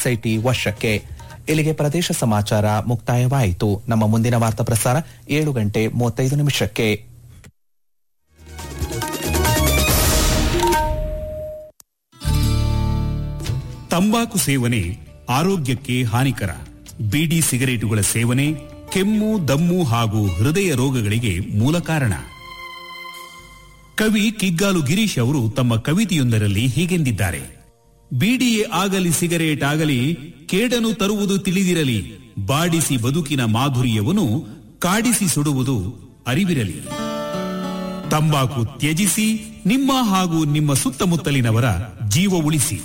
SIT ವಶಕ್ಕೆ ಇಲ್ಲಿಗೆ ಪ್ರದೇಶ ಸಮಾಚಾರ ಮುಕ್ತಾಯವಾಯಿತು ನಮ್ಮ ಮುಂದಿನ ವಾರ್ತಾ ಪ್ರಸಾರ ಏಳು ಗಂಟೆ ಮೂವತ್ತೈದು ನಿಮಿಷಕ್ಕೆ ತಂಬಾಕು ಸೇವನೆ ಆರೋಗ್ಯಕ್ಕೆ ಹಾನಿಕರ ಬೀಡಿ ಸಿಗರೇಟುಗಳ ಸೇವನೆ ಕೆಮ್ಮು ದಮ್ಮು ಹಾಗೂ ಹೃದಯ ರೋಗಗಳಿಗೆ ಮೂಲ ಕಾರಣ ಕವಿ ಕಿಗ್ಗಾಲು ಗಿರೀಶ್ ಅವರು ತಮ್ಮ ಕವಿತೆಯೊಂದರಲ್ಲಿ ಹೀಗೆಂದಿದ್ದಾರೆ ಬೀಡಿಯೇ ಆಗಲಿ ಸಿಗರೇಟ್ ಆಗಲಿ ಕೇಡನು ತರುವುದು ತಿಳಿದಿರಲಿ ಬಾಡಿಸಿ ಬದುಕಿನ ಮಾಧುರ್ಯವನ್ನು ಕಾಡಿಸಿ ಸುಡುವುದು ಅರಿವಿರಲಿ ತಂಬಾಕು ತ್ಯಜಿಸಿ ನಿಮ್ಮ ಹಾಗೂ ನಿಮ್ಮ ಸುತ್ತಮುತ್ತಲಿನವರ ಜೀವ ಉಳಿಸಿ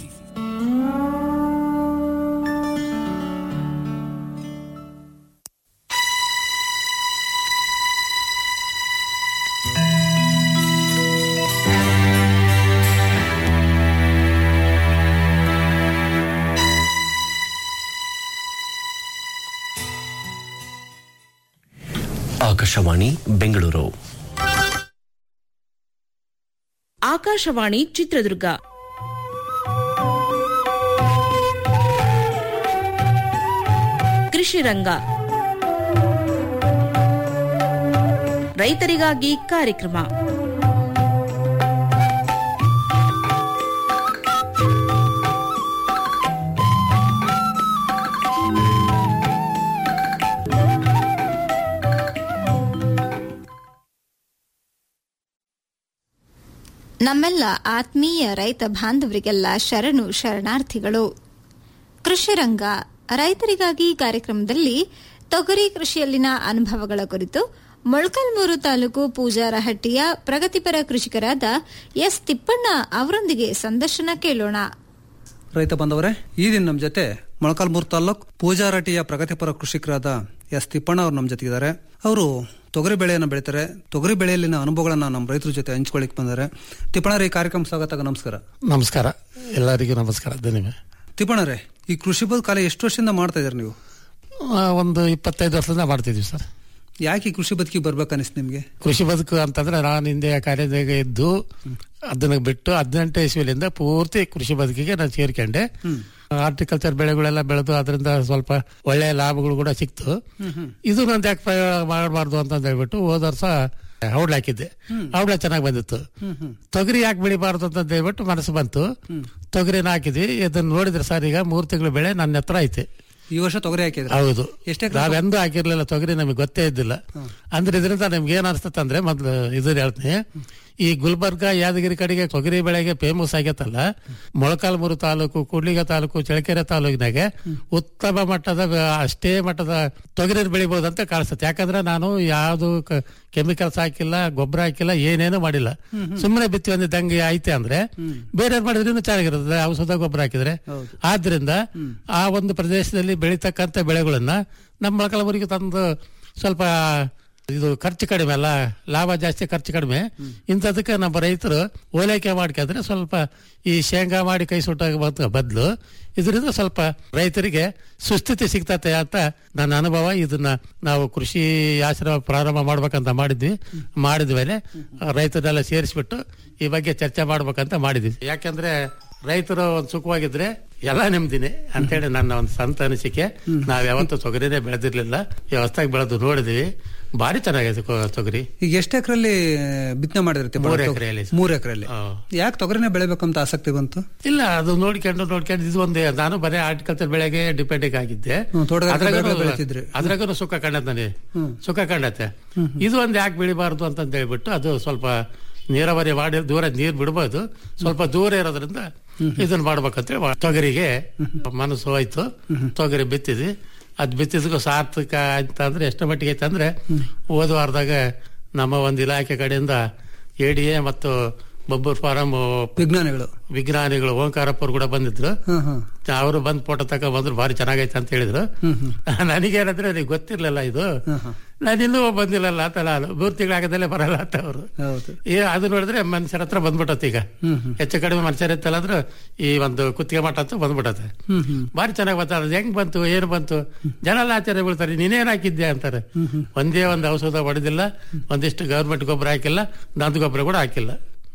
ಆಕಾಶವಾಣಿ ಬೆಂಗಳೂರು ಆಕಾಶವಾಣಿ ಚಿತ್ರದುರ್ಗ ಕೃಷಿ ರಂಗ ರೈತರಿಗಾಗಿ ಕಾರ್ಯಕ್ರಮ ನಮ್ಮೆಲ್ಲ ಆತ್ಮೀಯ ರೈತ ಬಾಂಧವರಿಗೆಲ್ಲ ಶರಣು ಶರಣಾರ್ಥಿಗಳು ಕೃಷಿರಂಗ ರೈತರಿಗಾಗಿ ಕಾರ್ಯಕ್ರಮದಲ್ಲಿ ತೊಗರಿ ಕೃಷಿಯಲ್ಲಿನ ಅನುಭವಗಳ ಕುರಿತು ಮೊಳಕಲ್ಮೂರು ತಾಲೂಕು ಪೂಜಾರಹಟ್ಟಿಯ ಪ್ರಗತಿಪರ ಕೃಷಿಕರಾದ ಎಸ್ ತಿಪ್ಪಣ್ಣ ಅವರೊಂದಿಗೆ ಸಂದರ್ಶನ ಕೇಳೋಣ ರೈತ ಬಂದವರೇ ಈ ದಿನ ನಮ್ಮ ಜೊತೆ ಮೊಳಕಾಲ್ಮೂರು ತಾಲ್ಲೂಕ್ ಪೂಜಾರಟಿಯ ಪ್ರಗತಿಪರ ಕೃಷಿಕರಾದ ಎಸ್ ತಿಪ್ಪಣ್ಣ ಅವರು ನಮ್ಮ ಜೊತೆಗಿದ್ದಾರೆ ಅವರು ತೊಗರಿ ಬೆಳೆಯನ್ನು ಬೆಳಿತಾರೆ ತೊಗರಿ ಬೆಳೆಯಲ್ಲಿನ ಅನುಭವಗಳನ್ನ ನಮ್ಮ ರೈತರ ಜೊತೆ ಹಂಚ್ಕೊಳ್ಳಿಕ್ ಬಂದರೆ ತಿಪ್ಪಣ್ಣರೇ ಈ ಕಾರ್ಯಕ್ರಮ ಸ್ವಾಗತ ನಮಸ್ಕಾರ ನಮಸ್ಕಾರ ಎಲ್ಲರಿಗೂ ನಮಸ್ಕಾರ ಧನ್ಯವಾದ ತಿಪ್ಪಣ್ಣರೇ ಈ ಕೃಷಿ ಬದುಕಾಲ ಎಷ್ಟು ವರ್ಷದಿಂದ ಮಾಡ್ತಾ ಇದ್ದೀರಿ ನೀವು ಆ, ಒಂದು ಇಪ್ಪತ್ತೈದು ವರ್ಷದಿಂದ ಮಾಡ್ತಿದ್ವಿ ಸರ್ ಯಾಕೆ ಈ ಕೃಷಿ ಬದುಕಿಗೆ ಬರ್ಬೇಕು ಅನಿಸ್ತು ನಿಮ್ಗೆ ಕೃಷಿ ಬದುಕು ಅಂತಂದ್ರೆ ನಾನು ಹಿಂದೆ ಕಾರ್ಯದಾಗ ಇದ್ದು ಅದನ್ನ ಬಿಟ್ಟು ಹದಿನೆಂಟು ಇಸ್ವಿಲಿಂದ ಪೂರ್ತಿ ಕೃಷಿ ಬದುಕಿಗೆ ನಾನು ಸೇರ್ಕೊಂಡೆ ಹಾರ್ಟಿಕಲ್ಚರ್ ಬೆಳೆಗಳೆಲ್ಲ ಬೆಳೆದು ಅದರಿಂದ ಸ್ವಲ್ಪ ಒಳ್ಳೆಯ ಲಾಭಗಳು ಕೂಡ ಸಿಕ್ತು ಇದು ನಂದು ಯಾಕೆ ಪ್ರಯೋಗ ಮಾಡಬಾರ್ದು ಅಂತ ಹೇಳ್ಬಿಟ್ಟು ಹೋದ ವರ್ಷ ಔಡ್ಲ ಹಾಕಿದ್ದೆ ಔಡ್ಲ ಚೆನ್ನಾಗಿ ಬಂದಿತ್ತು ತೊಗರಿ ಯಾಕೆ ಬೆಳಿಬಾರ್ದು ಅಂತ ಹೇಳ್ಬಿಟ್ಟು ಮನಸ್ಸು ಬಂತು ತೊಗರಿನ ಹಾಕಿದ್ವಿ ಇದನ್ನ ನೋಡಿದ್ರೆ ಸರ್ ಈಗ ಮೂರು ತಿಂಗಳು ಬೆಳೆ ನನ್ನ ಹತ್ರ ಐತೆ ಈ ವರ್ಷ ತೊಗರಿ ಹಾಕಿದ್ರೆ ಹೌದು ಎಷ್ಟ್ ಎಕ್ರೆ ನಾವೆಂದೂ ಹಾಕಿರ್ಲಿಲ್ಲ ತೊಗರಿ ನಮಗೆ ಗೊತ್ತೇ ಇದ್ದಿಲ್ಲ ಅಂದ್ರೆ ಇದರಿಂದ ನಮ್ಗೆ ಏನ್ ಅನ್ಸ್ತದೆ ಅಂದ್ರೆ ಮೊದ್ಲು ಇದನ್ನ ಹೇಳ್ತೀನಿ ಈ ಗುಲ್ಬರ್ಗ ಯಾದಗಿರಿ ಕಡೆಗೆ ತೊಗರಿ ಬೆಳೆಗೆ ಫೇಮಸ್ ಆಗೈತಲ್ಲ ಮೊಳಕಾಲ್ಮೂರು ತಾಲೂಕು ಕೂಡ್ಲಿಗ ತಾಲೂಕು ಚಳ್ಳಕೆರೆ ತಾಲೂಕಿನಾಗೆ ಉತ್ತಮ ಮಟ್ಟದ ಬ- ಅಷ್ಟೇ ಮಟ್ಟದ ತೊಗರಿ ಬೆಳಿಬಹುದು ಅಂತ ಕಾಣಿಸುತ್ತೆ ಯಾಕಂದ್ರೆ ನಾನು ಯಾವ್ದು ಕೆಮಿಕಲ್ಸ್ ಹಾಕಿಲ್ಲ ಗೊಬ್ಬರ ಹಾಕಿಲ್ಲ ಏನೇನು ಮಾಡಿಲ್ಲ ಸುಮ್ಮನೆ ಬಿತ್ತಿ ಒಂದು ದಂಗೆ ಐತೆ ಅಂದ್ರೆ ಬೇರೆ ಮಾಡಿದ್ರೆ ಇನ್ನೂ ಚೆನ್ನಾಗಿರುತ್ತೆ ಔಷಧ ಗೊಬ್ಬರ ಹಾಕಿದ್ರೆ ಆದ್ರಿಂದ ಆ ಒಂದು ಪ್ರದೇಶದಲ್ಲಿ ಬೆಳೀತಕ್ಕಂಥ ಬೆಳೆಗಳನ್ನ ನಮ್ಮ ಮೊಳಕಾಲ್ಮೂರಿಗೆ ತಂದು ಸ್ವಲ್ಪ ಇದು ಖರ್ಚು ಕಡಿಮೆ ಅಲ್ಲ ಲಾಭ ಜಾಸ್ತಿ ಖರ್ಚು ಕಡಿಮೆ ಇಂಥದಕ್ಕೆ ನಮ್ಮ ರೈತರು ಓಲೈಕೆ ಮಾಡ್ಕೊಂಡ್ರೆ ಸ್ವಲ್ಪ ಈ ಶೇಂಗಾ ಮಾಡಿ ಕೈ ಸುಟ್ಟಾಗ ಬದಲು ಇದರಿಂದ ಸ್ವಲ್ಪ ರೈತರಿಗೆ ಸುಸ್ಥಿತಿ ಸಿಗ್ತತೆ ಅಂತ ನನ್ನ ಅನುಭವ ಇದನ್ನ ನಾವು ಕೃಷಿ ಆಶ್ರಮ ಪ್ರಾರಂಭ ಮಾಡ್ಬೇಕಂತ ಮಾಡಿದ್ವಿ ಮಾಡಿದ ಮೇಲೆ ರೈತರೆಲ್ಲ ಸೇರಿಸ್ಬಿಟ್ಟು ಈ ಬಗ್ಗೆ ಚರ್ಚೆ ಮಾಡ್ಬೇಕಂತ ಮಾಡಿದ್ವಿ ಯಾಕಂದ್ರೆ ರೈತರು ಒಂದು ಸುಖವಾಗಿದ್ರೆ ಎಲ್ಲ ನೆಮ್ಮದಿನೇ ಅಂತೇಳಿ ನನ್ನ ಒಂದು ಸ್ವಂತ ಅನಿಸಿಕೆ ನಾವ್ ಯಾವತ್ತೂ ತೊಗರಿನೇ ಬೆಳೆದಿರ್ಲಿಲ್ಲ ವ್ಯವಸ್ಥೆಗೆ ಬೆಳೆದು ನೋಡಿದ್ವಿ ಭಾರಿ ಚೆನ್ನಾಗೈತೆ ಕೊ- ತೊಗರಿ ಈಗ ಎಷ್ಟು ಎಕರೆಲ್ಲಿ ಬಿತ್ತನೆ ಮಾಡಿದ್ರೆ ಮೂರು ಎಕರೆಯಲ್ಲಿ ಸರ್. ಮೂರು ಎಕರೆಯಲ್ಲಿ ಹಾ. ಯಾಕೆ ತೊಗರಿನೇ ಬೆಳಿಬೇಕಂತ ಆಸಕ್ತಿ ಬಂತು ಇಲ್ಲ ಅದು ನೋಡ್ಕೊಂಡು ನೋಡ್ಕೊಂಡು ಇದು ಒಂದೇ ನಾನು ಬರೀ ಹಾರ್ಟಿಕಲ್ಚರ್ ಬೆಳೆಗೆ ಡಿಪೆಂಡಿಂಗ್ ಆಗಿದ್ದೆ ಹ್ಮ್, ತೋಟಗಾರಿಕೆ ಅದ್ರಾಗೂನು- ಬೆಳೆ ಬೆಳೀತಿದ್ರಿ. ಅದ್ರಾಗೂನು ಸುಖ ಕಂಡತ್ ನನಗೆ ಸುಖ ಕಂಡತ್ತೆ ಇದು ಒಂದು ಯಾಕೆ ಬೆಳಿಬಾರ್ದು ಅಂತಂತ ಹೇಳ್ಬಿಟ್ಟು ಅದು ಸ್ವಲ್ಪ ನೀರಾವರಿ ಮಾಡಿ ದೂರ ನೀರ್ ಬಿಡ್ಬೋದು ಸ್ವಲ್ಪ ದೂರ ಇರೋದ್ರಿಂದ ಇದನ್ನ ಮಾಡ್ಬೇಕಂತೇಳಿ ಮಾ- ತೊಗರಿಗೆ ಮನಸ್ಸು ಹೋಯ್ತು ತೊಗರಿ ಬಿತ್ತಿದ್ವಿ ಅದ್ ಬಿತ್ತಿದ್ಗೂ ಸಾರ್ಥಕ ಅಂತ ಅಂದ್ರೆ ಎಷ್ಟು ಮಟ್ಟಿಗೆ ಐತೆ ಅಂದ್ರೆ ಹೋದ ವಾರದಾಗ ನಮ್ಮ ಒಂದು ಇಲಾಖೆ ಕಡೆಯಿಂದ ಎಡಿಎ ಮತ್ತು ಬಬ್ಬೂರ್ ಫಾರಂ ವಿಜ್ಞಾನಿಗಳು ವಿಜ್ಞಾನಿಗಳು ಓಂಕಾರಪ್ಪರು ಕೂಡ ಬಂದಿದ್ರು ಹ್ಮ್ ಹ್ಮ್ ಅವರು ಬಂದ್ ಫೋಟೋ ತಕ ಬಂದ್ರು ಭಾರಿ ಚೆನ್ನಾಗೈತೆ ಅಂತ ಹೇಳಿದ್ರು ನನಗೇನಂದ್ರೆ ನನಗೆ ಗೊತ್ತಿರ್ಲಿಲ್ಲ ಇದು ನಾನು ಇನ್ನೂ ಬಂದಿಲ್ಲಲ್ಲ ಅಂತ ನಾನು ಮೂರು ತಿಂಗಳಾಗದಲ್ಲೇ ಬರಲ್ಲ ಅಂತ ಅವರು ಹೌದು ಏ ಅದು ನೋಡಿದ್ರೆ ಮನುಷ್ಯರ ಹತ್ರ ಬಂದ್ಬಿಟ್ಟತ್ ಈಗ ಹೆಚ್ಚು ಕಡಿಮೆ ಮನುಷ್ಯರ ಇತ್ತಲ್ಲ ಅಂದ್ರೆ ಈ ಒಂದು ಕುತ್ತಿಗೆ ಮಠ ಅಂತ ಬಂದ್ಬಿಟ್ಟತೆ ಭಾರಿ ಚೆನ್ನಾಗಿ ಬರ್ತಾರೆ ಅದು ಹೆಂಗ್ ಬಂತು ಏನು ಬಂತು ಜನ ಎಲ್ಲ ಆಚಾರ್ಯ ಬೀಳ್ತಾರೆ ನೀನೇನ್ ಹಾಕಿದ್ದೆ ಅಂತಾರೆ ಒಂದೇ ಒಂದು ಔಷಧ ಹೊಡೆದಿಲ್ಲ ಒಂದಿಷ್ಟು ಗೌರ್ಮೆಂಟ್ ಗೊಬ್ಬರ ಹಾಕಿಲ್ಲ ನಂದು ಗೊಬ್ಬರ ಕೂಡ ಹಾಕಿಲ್ಲ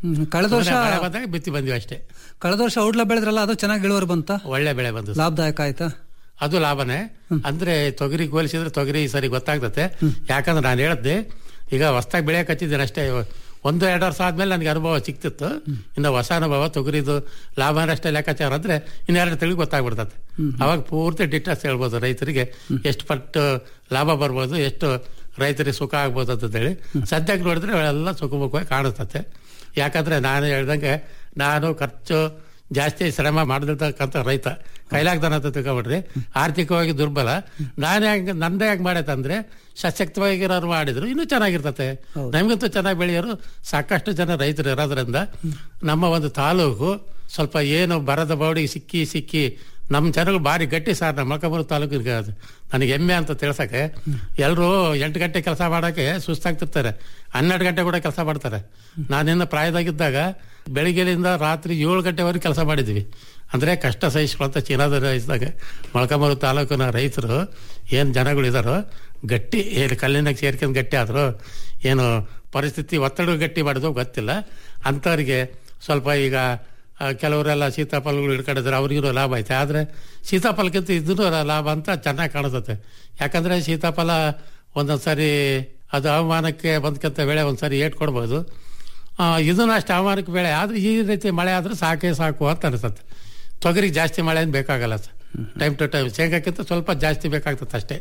ಹ್ಮ್. ಕಳೆದ ವರ್ಷ ಸುಮ್ನೆ ಮಳೆ ಬಂದಾಗ ಬಿತ್ತಿ ಬಂದ್ವಿ ಅಷ್ಟೇ ಕಳೆದ ವರ್ಷ ಔಡ್ಲ ಬೆಳೆದ್ರಲ್ಲ ಅದು ಚೆನ್ನಾಗಿ ಇಳುವರಿ ಬಂತ ಒಳ್ಳೆ ಬೆಳೆ ಬಂದು ಸರ್. ಲಾಭದಾಯಕ ಆಯ್ತಾ ಅದು ಲಾಭನೇ ಅಂದ್ರೆ ತೊಗರಿ ಹೋಲಿಸಿದ್ರೆ ತೊಗರಿ ಈ ಸರಿ ಗೊತ್ತಾಗ್ತತೆ ಯಾಕಂದ್ರೆ ನಾನು ಹೇಳ್ದೆ ಈಗ ಹೊಸ್ದಾಗಿ ಬೆಳೆಯಕ್ಕೆ ಹಚ್ಚಿದ್ದೀನಿ ಅಷ್ಟೇ ಒಂದು ಎರಡು ವರ್ಷ ಆದ್ಮೇಲೆ ನನಗೆ ಅನುಭವ ಸಿಕ್ತಿತ್ತು ಇನ್ನು ಹೊಸ ಅನುಭವ ತೊಗರಿದು ಲಾಭ ಅಷ್ಟೇ ಲೆಕ್ಕಾಚಾರ ಅಂದ್ರೆ ಇನ್ನೆರಡು ತಿಳಿ ಗೊತ್ತಾಗ್ಬಿಡ್ತದೆ ಅವಾಗ ಪೂರ್ತಿ ಡಿಟೇಲ್ಸ್ ಹೇಳ್ಬೋದು ರೈತರಿಗೆ ಎಷ್ಟು ಪಟ್ಟು ಲಾಭ ಬರ್ಬೋದು ಎಷ್ಟು ರೈತರಿಗೆ ಸುಖ ಆಗ್ಬೋದು ಅಂತೇಳಿ ಸದ್ಯಕ್ಕೆ ನೋಡಿದ್ರೆ ಅವೆಲ್ಲ ಸುಖಮುಖವಾಗಿ ಕಾಣಿಸ್ತತೆ ಯಾಕಂದ್ರೆ ನಾನು ಹೇಳ್ದಂಗೆ ನಾನು ಖರ್ಚು ಜಾಸ್ತಿ ಶ್ರಮ ಮಾಡದಿರ್ತಕ್ಕಂಥ ರೈತ ಕೈಲಾಗ್ದಾನ ಅಂತ ತಿಳ್ಕೊಬಿಡ್ರಿ ಆರ್ಥಿಕವಾಗಿ ದುರ್ಬಲ ನಾನೇ ಹಂಗೆ ನಂದೇ ಹಂಗೆ ಮಾಡೈತಂದ್ರೆ ಸಶಕ್ತವಾಗಿರೋರು ಮಾಡಿದ್ರು ಇನ್ನೂ ಚೆನ್ನಾಗಿರ್ತತೆ ನಮಗಂತೂ ಚೆನ್ನಾಗಿ ಬೆಳೆಯೋರು ಸಾಕಷ್ಟು ಜನ ರೈತರು ಇರೋದ್ರಿಂದ ನಮ್ಮ ಒಂದು ತಾಲೂಕು ಸ್ವಲ್ಪ ಏನು ಬರದ ಬೌಡಿಗೆ ಸಿಕ್ಕಿ ಸಿಕ್ಕಿ ನಮ್ಮ ಜನಗಳು ಭಾರಿ ಗಟ್ಟಿ ಸರ್ ನಮ್ಮ ಮೊಳಕಾಮೂರು ತಾಲೂಕಿಗೆ ಅದು ನನಗೆ ಹೆಮ್ಮೆ ಅಂತ ತಿಳ್ಸಕ್ಕೆ ಎಲ್ಲರೂ ಎಂಟು ಗಂಟೆ ಕೆಲಸ ಮಾಡೋಕ್ಕೆ ಸುಸ್ತಾಗ್ತಿರ್ತಾರೆ ಹನ್ನೆರಡು ಗಂಟೆ ಕೂಡ ಕೆಲಸ ಮಾಡ್ತಾರೆ ನಾನಿನ್ನ ಪ್ರಾಯದಾಗಿದ್ದಾಗ ಬೆಳಿಗ್ಗೆಯಿಂದ ರಾತ್ರಿ ಏಳು ಗಂಟೆವರೆಗೆ ಕೆಲಸ ಮಾಡಿದ್ವಿ ಅಂದ್ರೆ ಕಷ್ಟ ಸಹಿಸ್ಕೊಳ್ತಾ ಚೀನಾದ ರೈತದಾಗ ಮೊಳಕಾಮೂರು ತಾಲೂಕಿನ ರೈತರು ಏನು ಜನಗಳು ಇದಾರೋ ಗಟ್ಟಿ ಏನು ಕಲ್ಲಿನಾಗ ಸೇರ್ಕೊಂಡು ಗಟ್ಟಿ ಆದ್ರು ಏನು ಪರಿಸ್ಥಿತಿ ಒತ್ತಡ ಗಟ್ಟಿ ಮಾಡಿದ್ರು ಗೊತ್ತಿಲ್ಲ ಅಂಥವ್ರಿಗೆ ಸ್ವಲ್ಪ ಈಗ ಆ, ಕೆಲವರೆಲ್ಲ ಸೀತಾಫಲಗಳು ಹಿಡ್ಕೊಂಡಿದ್ರೆ ಅವ್ರಿಗೂ ಲಾಭ ಐತೆ ಆದರೆ ಸೀತಾಫಲಕ್ಕಿಂತ ಇದೂ ಲಾಭ ಅಂತ ಚೆನ್ನಾಗಿ ಕಾಣಿಸುತ್ತೆ ಯಾಕಂದ್ರೆ ಸೀತಾಫಲ ಒಂದೊಂದು ಸಾರಿ ಅದು ಹವಾಮಾನಕ್ಕೆ ಬಂದ್ಕಂತ ಬೆಳೆ ಒಂದ್ಸರಿ ಏಟ್ ಕೊಡ್ಬೋದು ಆ, ಇದನ್ನು ಅಷ್ಟು ಹವಾಮಾನಕ್ಕೆ ಬೆಳೆ ಆದ್ರೆ ಈ ರೀತಿ ಮಳೆ ಆದ್ರೆ ಸಾಕೇ ಸಾಕು ಅಂತ ಅನಿಸುತ್ತೆ ತೊಗರಿಗೆ ಜಾಸ್ತಿ ಮಳೆ ಏನು ಬೇಕಾಗಲ್ಲ ಸರ್ ಟೈಮ್ ಟು ಟೈಮ್ ಶೇಂಗಾಕ್ಕಿಂತ ಸ್ವಲ್ಪ ಜಾಸ್ತಿ ಬೇಕಾಗ್ತದೆ ಅಷ್ಟೇ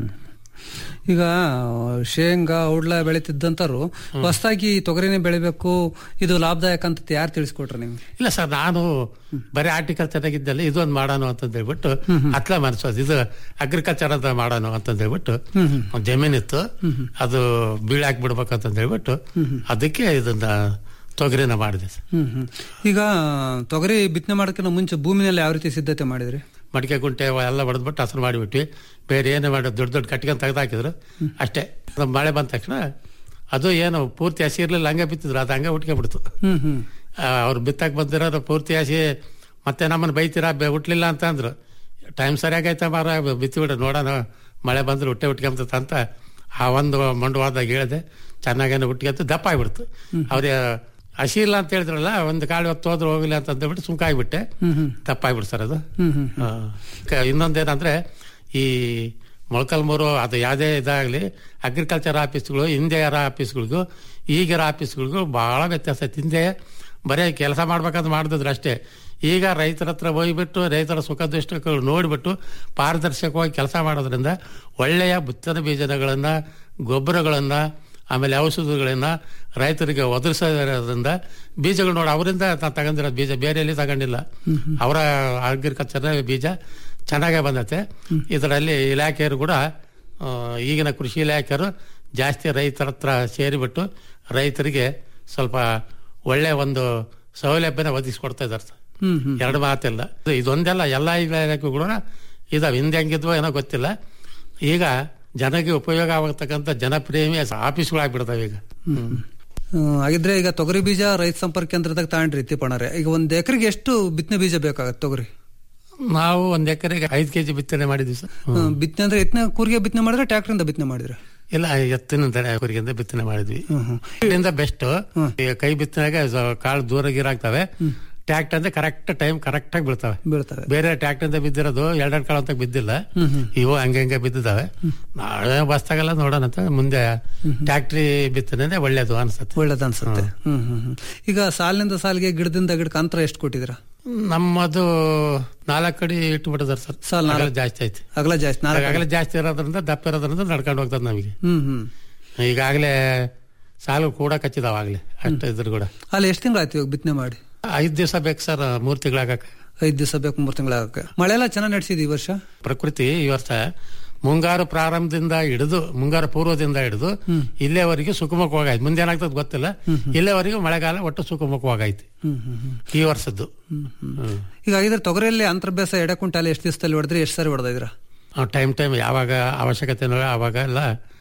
ಈಗ ಶೇಂಗಾ ಔಡ್ಲ ಬೆಳಿತಿದ್ದಂತರು ಹೊಸದಾಗಿ ತೊಗರಿನೇ ಬೆಳಿಬೇಕು ಇದು ಲಾಭದಾಯಕ ಅಂತ ಯಾರು ತಿಳಿಸ್ಕೊಟ್ರು ನಿಮ್ಗೆ ಇಲ್ಲ ಸರ್ ನಾನು ಬರೀ ಆರ್ಟಿಕಲ್ಚರ್ ಆಗಿದ್ದಲ್ಲಿ ಇದೊಂದು ಮಾಡೋಣ ಅಂತಂದ್ ಹೇಳ್ಬಿಟ್ಟು ಅತ್ಲ ಮನ್ಸೋದು ಇದು ಅಗ್ರಿಕಲ್ಚರ್ ಅಂತ ಮಾಡೋಣ ಅಂತಂದ್ ಹೇಳ್ಬಿಟ್ಟು ಒಂದ್ ಜಮೀನಿತ್ತು ಅದು ಬೀಳಾಕ್ ಬಿಡ್ಬೇಕು ಅಂತಂದ್ ಹೇಳ್ಬಿಟ್ಟು ಅದಕ್ಕೆ ಇದನ್ನ ತೊಗರಿನ ಮಾಡಿದೆ ಸರ್ ಹ್ಮ್ ಹ್ಮ್ ಈಗ ತೊಗರಿ ಬಿತ್ತನೆ ಮಾಡೋಕ್ಕಿಂತ ಮುಂಚೆ ಭೂಮಿನಲ್ಲಿ ಯಾವ ರೀತಿ ಸಿದ್ಧತೆ ಮಾಡಿದ್ರಿ ಮಡಿಕೆ ಗುಂಟೆ ಅವ ಎಲ್ಲ ಹೊಡೆದ್ಬಿಟ್ಟು ಹಸರು ಮಾಡಿಬಿಟ್ವಿ ಬೇರೆ ಏನು ಮಾಡಿ ದೊಡ್ಡ ದೊಡ್ಡ ಕಟ್ಕೊಂಡು ತೆಗೆದು ಹಾಕಿದ್ರು ಅಷ್ಟೇ ಅದು ಮಳೆ ಬಂದ ತಕ್ಷಣ ಅದು ಏನು ಪೂರ್ತಿ ಹಸಿ ಇರ್ಲಿಲ್ಲ ಹಂಗೆ ಬಿತ್ತಿದ್ರು ಅದು ಹಂಗೆ ಉಟ್ಕೊಂಡ್ಬಿಡ್ತು ಹ್ಮ್ ಹ್ಮ್ ಅವ್ರು ಬಿತ್ತಕ್ಕೆ ಬಂದಿರೋರು ಪೂರ್ತಿ ಹಸಿ ಮತ್ತೆ ನಮ್ಮನ್ನು ಬೈತೀರಾ ಬೆ ಹುಟ್ಲಿಲ್ಲ ಅಂತ ಅಂದ್ರು ಟೈಮ್ ಸರಿಯಾಗೈತೆ ಮಾರ ಬಿತ್ತಿ ಬಿಡು ನೋಡೋಣ ಮಳೆ ಬಂದ್ರೆ ಹುಟ್ಟೆ ಹುಟ್ಕೊಂಬತ್ತ ಅಂತ ಆ ಒಂದು ಮಂಡವಾದಾಗ ಹೇಳಿದೆ ಚೆನ್ನಾಗೇನೆ ಹುಟ್ಕೊಂತ ದಪ್ಪ ಆಗ್ಬಿಡ್ತು ಅವ್ರಿಗೆ ಹಸಿ ಇಲ್ಲ ಅಂತ ಹೇಳಿದ್ರಲ್ಲ ಒಂದು ಕಾಳು ಹೊತ್ತು ಹೋದ್ರೆ ಹೋಗಿಲ್ಲ ಅಂತ ಅಂದ್ಬಿಟ್ಟು ಸುಂಕ ಆಗ್ಬಿಟ್ಟೆ ದಪ್ಪ ಆಗ್ಬಿಡ್ತು ಸರ್ ಅದು ಆ, ಕ- ಇನ್ನೊಂದೇನಂದ್ರೆ ಈ ಮೊಳಕಲ್ಮೂರು ಅದು ಯಾವುದೇ ಇದಾಗಲಿ ಅಗ್ರಿಕಲ್ಚರ್ ಆಫೀಸ್ಗಳು ಹಿಂದೆ ಇರೋ ಆಫೀಸ್ಗಳಿಗೂ ಈಗಿರೋ ಆಫೀಸ್ಗಳಿಗೂ ಬಹಳ ವ್ಯತ್ಯಾಸ ಐತೆ ಹಿಂದೆ ಬರೀ ಕೆಲಸ ಮಾಡ್ಬೇಕಂತ ಮಾಡಿದ್ರು ಅಷ್ಟೇ ಈಗ ರೈತರ ಹತ್ರ ಹೋಗ್ಬಿಟ್ಟು ರೈತರ ಸುಖ ದುಷ್ಟಗಳು ನೋಡಿಬಿಟ್ಟು ಪಾರದರ್ಶಕವಾಗಿ ಕೆಲಸ ಮಾಡೋದ್ರಿಂದ ಒಳ್ಳೆಯ ಬಿತ್ತನೆ ಬೀಜಗಳನ್ನ ಗೊಬ್ಬರಗಳನ್ನ ಆಮೇಲೆ ಔಷಧಿಗಳನ್ನ ರೈತರಿಗೆ ಒದಗಿಸೋದ್ರಿಂದ ಬೀಜಗಳು ನೋಡಿ ಅವರಿಂದ ನಾನು ತಗೊಂಡಿರೋದು ಬೀಜ ಬೇರೆ ಎಲ್ಲಿ ತಗೊಂಡಿಲ್ಲ ಅವರ ಅಗ್ರಿಕಲ್ಚರ್ ಬೀಜ ಚೆನ್ನಾಗೇ ಬಂದತೆ ಇದರಲ್ಲಿ ಇಲಾಖೆಯರು ಕೂಡ ಆ, ಈಗಿನ ಕೃಷಿ ಇಲಾಖೆಯರು ಜಾಸ್ತಿ ರೈತರ ಹತ್ರ ಸೇರಿಬಿಟ್ಟು ರೈತರಿಗೆ ಸ್ವಲ್ಪ ಒಳ್ಳೆ ಒಂದು ಸೌಲಭ್ಯನ ಒದಗಿಸ್ಕೊಡ್ತಾ ಇದ್ದಾರೆ ಸರ್. ಹ್ಮ್ ಹ್ಮ್ ಎರಡು ಮಾತಿಲ್ಲ ಇದು- ಇದೊಂದೆಲ್ಲ ಎಲ್ಲ ಇಲಾಖೆಗಳು ಇದಾವೆ ಹಿಂದೆ ಹೆಂಗಿದ್ವೋ ಏನೋ ಗೊತ್ತಿಲ್ಲ ಈಗ ಜನಕ್ಕೆ ಉಪಯೋಗ ಆಗತಕ್ಕಂಥ ಜನಪ್ರೇಮಿ ಆಫೀಸ್ಗಳಾಗ್ಬಿಡ್ತಾವೆ ಈಗ ಹ್ಮ್. ಹಾಗಿದ್ರೆ ಈಗ ತೊಗರಿ ಬೀಜ ರೈತ ಸಂಪರ್ಕ ಕೇಂದ್ರದಾಗ ತಗೊಂಡ್ರಿ ತಿಪ್ಪಣರೆ ಈಗ ಒಂದ್ ಎಕರೆಗೆ ಎಷ್ಟು ಬಿತ್ತನೆ ಬೀಜ ಬೇಕಾಗತ್ತೆ ತೊಗರಿ ನಾವು ಒಂದ್ ಎಕರೆಗೆ ಐದು ಕೆಜಿ ಬಿತ್ತನೆ ಮಾಡಿದ್ವಿ ಸರ್ ಹ್ಮ್, ಬಿತ್ತನೆ ಅಂದ್ರೆ ಎತ್ತನೆ ಕೂರಿಗೆ ಬಿತ್ತನೆ ಮಾಡಿದ್ರೆ ಟ್ರ್ಯಾಕ್ಟರ್ ಇಂದ ಬಿತ್ತನೆ ಮಾಡಿದ್ರೆ ಇಲ್ಲ ಎತ್ತಿನ ಕುರಿಗಿಂದ ಬಿತ್ತನೆ ಮಾಡಿದ್ವಿ ಇಲ್ಲಿಂದ ಬೆಸ್ಟ್ ಕೈ ಬಿತ್ತನೆಗೆ ಸ- ಕಾಳು ದೂರ ಗೀರಾಗ್ತವೆ ಟ್ಯಾಕ್ಟರ್ ಅಂದ್ರೆ ಕರೆಕ್ಟ್ ಟೈಮ್ ಕರೆಕ್ಟ್ ಆಗಿ ಬೀಳ್ತವೆ ಬೀಳ್ತವೆ ಬೇರೆ ಟ್ಯಾಕ್ಟರ್ ಇಂದ ಬಿದ್ದಿರೋದು ಎರಡೆರಡು ಕಾಳು ಅಂತ ಬಿದ್ದಿಲ್ಲ ಇವು ಹಂಗೆ ಹಂಗೆ ಬಿದ್ದಿದ್ದಾವೆ ನಾಳೆ ಬಸ್ತಾಗೆಲ್ಲ ನೋಡೋಣ ಅಂತ ಮುಂದೆ ಟ್ಯಾಕ್ಟ್ರಿ ಬಿತ್ತನೆ ಒಳ್ಳೇದು ಅನ್ಸುತ್ತೆ ಒಳ್ಳೇದ್ ಅನ್ಸುತ್ತೆ ಹ್ಮ್ ಹ್ಮ್ ಹ್ಮ್. ಈಗ ಸಾಲಿನಿಂದ ಸಾಲಿಗೆ ಗಿಡದಿಂದ ಗಿಡಕ್ಕೆ ಅಂತರ ಎಷ್ಟು ಕೊಟ್ಟಿದ್ದೀರಾ ನಮ್ಮದು ನಾಲ್ಕು ಕಡೆ ಇಟ್ಟು ಬಿಟ್ಟಿದಾರೆ ಸರ್ ಸಾಲ್ ನಾಲ್ಕು- ಅಗಲ ಜಾಸ್ತಿ ಐತಿ ಅಗಲ ಜಾಸ್ತಿ ನಾಲ್ಕು ಅಗಲ ಜಾಸ್ತಿ ಇರೋದ್ರಿಂದ ದಪ್ಪ ಇರೋದ್ರಿಂದ ನಡ್ಕೊಂಡು ಹೋಗ್ತದೆ ನಮಗೆ ಹ್ಮ್ ಹ್ಮ್ ಈಗಾಗಲೇ ಸಾಲು ಕೂಡ ಕಚ್ಚಿದಾವ ಆಗ್ಲೇ ಅಷ್ಟು ಇದ್ರ ಕೂಡ ಅಲ್ಲಿ ಎಷ್ಟು ತಿಂಗಳು ಆಯ್ತು ಇವಾಗ ಬಿತ್ತನೆ ಮಾಡಿ ಐದ್ ದಿವಸ ಬೇಕು ಸರ್ ಮೂರ್ ತಿಂಗಳಾಗಕ್ಕೆ ಐದ್ ದಿವಸ ಬೇಕು ಮೂರ್ ತಿಂಗಳಾಗಕ್ಕೆ ಮಳೆ ಎಲ್ಲ ಚೆನ್ನಾಗಿ ನಡೆಸಿದ್ ಈ ವರ್ಷ ಪ್ರಕೃತಿ ಈ ವರ್ಷ ಮುಂಗಾರು ಪ್ರಾರಂಭದಿಂದ ಹಿಡಿದು ಮುಂಗಾರು ಪೂರ್ವದಿಂದ ಹಿಡಿದು ಇಲ್ಲೇವರೆಗೆ ಸುಖಮುಖವಾಗೈತೆ ಮುಂದೆ ಏನಾಗ್ತದೆ ಗೊತ್ತಿಲ್ಲ ಇಲ್ಲೇವರೆಗೂ ಮಳೆಗಾಲ ಒಟ್ಟು ಸುಖಮುಖವಾಗೈತಿ ಹ್ಮ್ ಹ್ಮ್ ಹ್ಮ್ ಈ ವರ್ಷದ್ದು ಹ್ಮ್. ಈಗ ಹಾಗಿದ್ರೆ ತೊಗರಿಯಲ್ಲಿ ಅಂತರ್ಭ್ಯಾಸ ಎಡೆ ಕುಂಟಾಲಿ ಎಷ್ಟು ದಿವಸದಲ್ಲಿ ಹೊಡೆದ್ರಿ ಎಷ್ಟು ಸಾರಿ ಹೊಡೆದಿದ್ರ ಟೈಮ್ ಟೈಮ್ ಯಾವಾಗ ಅವಶ್ಯಕತೆ ಇದೆಯೋ ಆವಾಗ ಎಲ್ಲ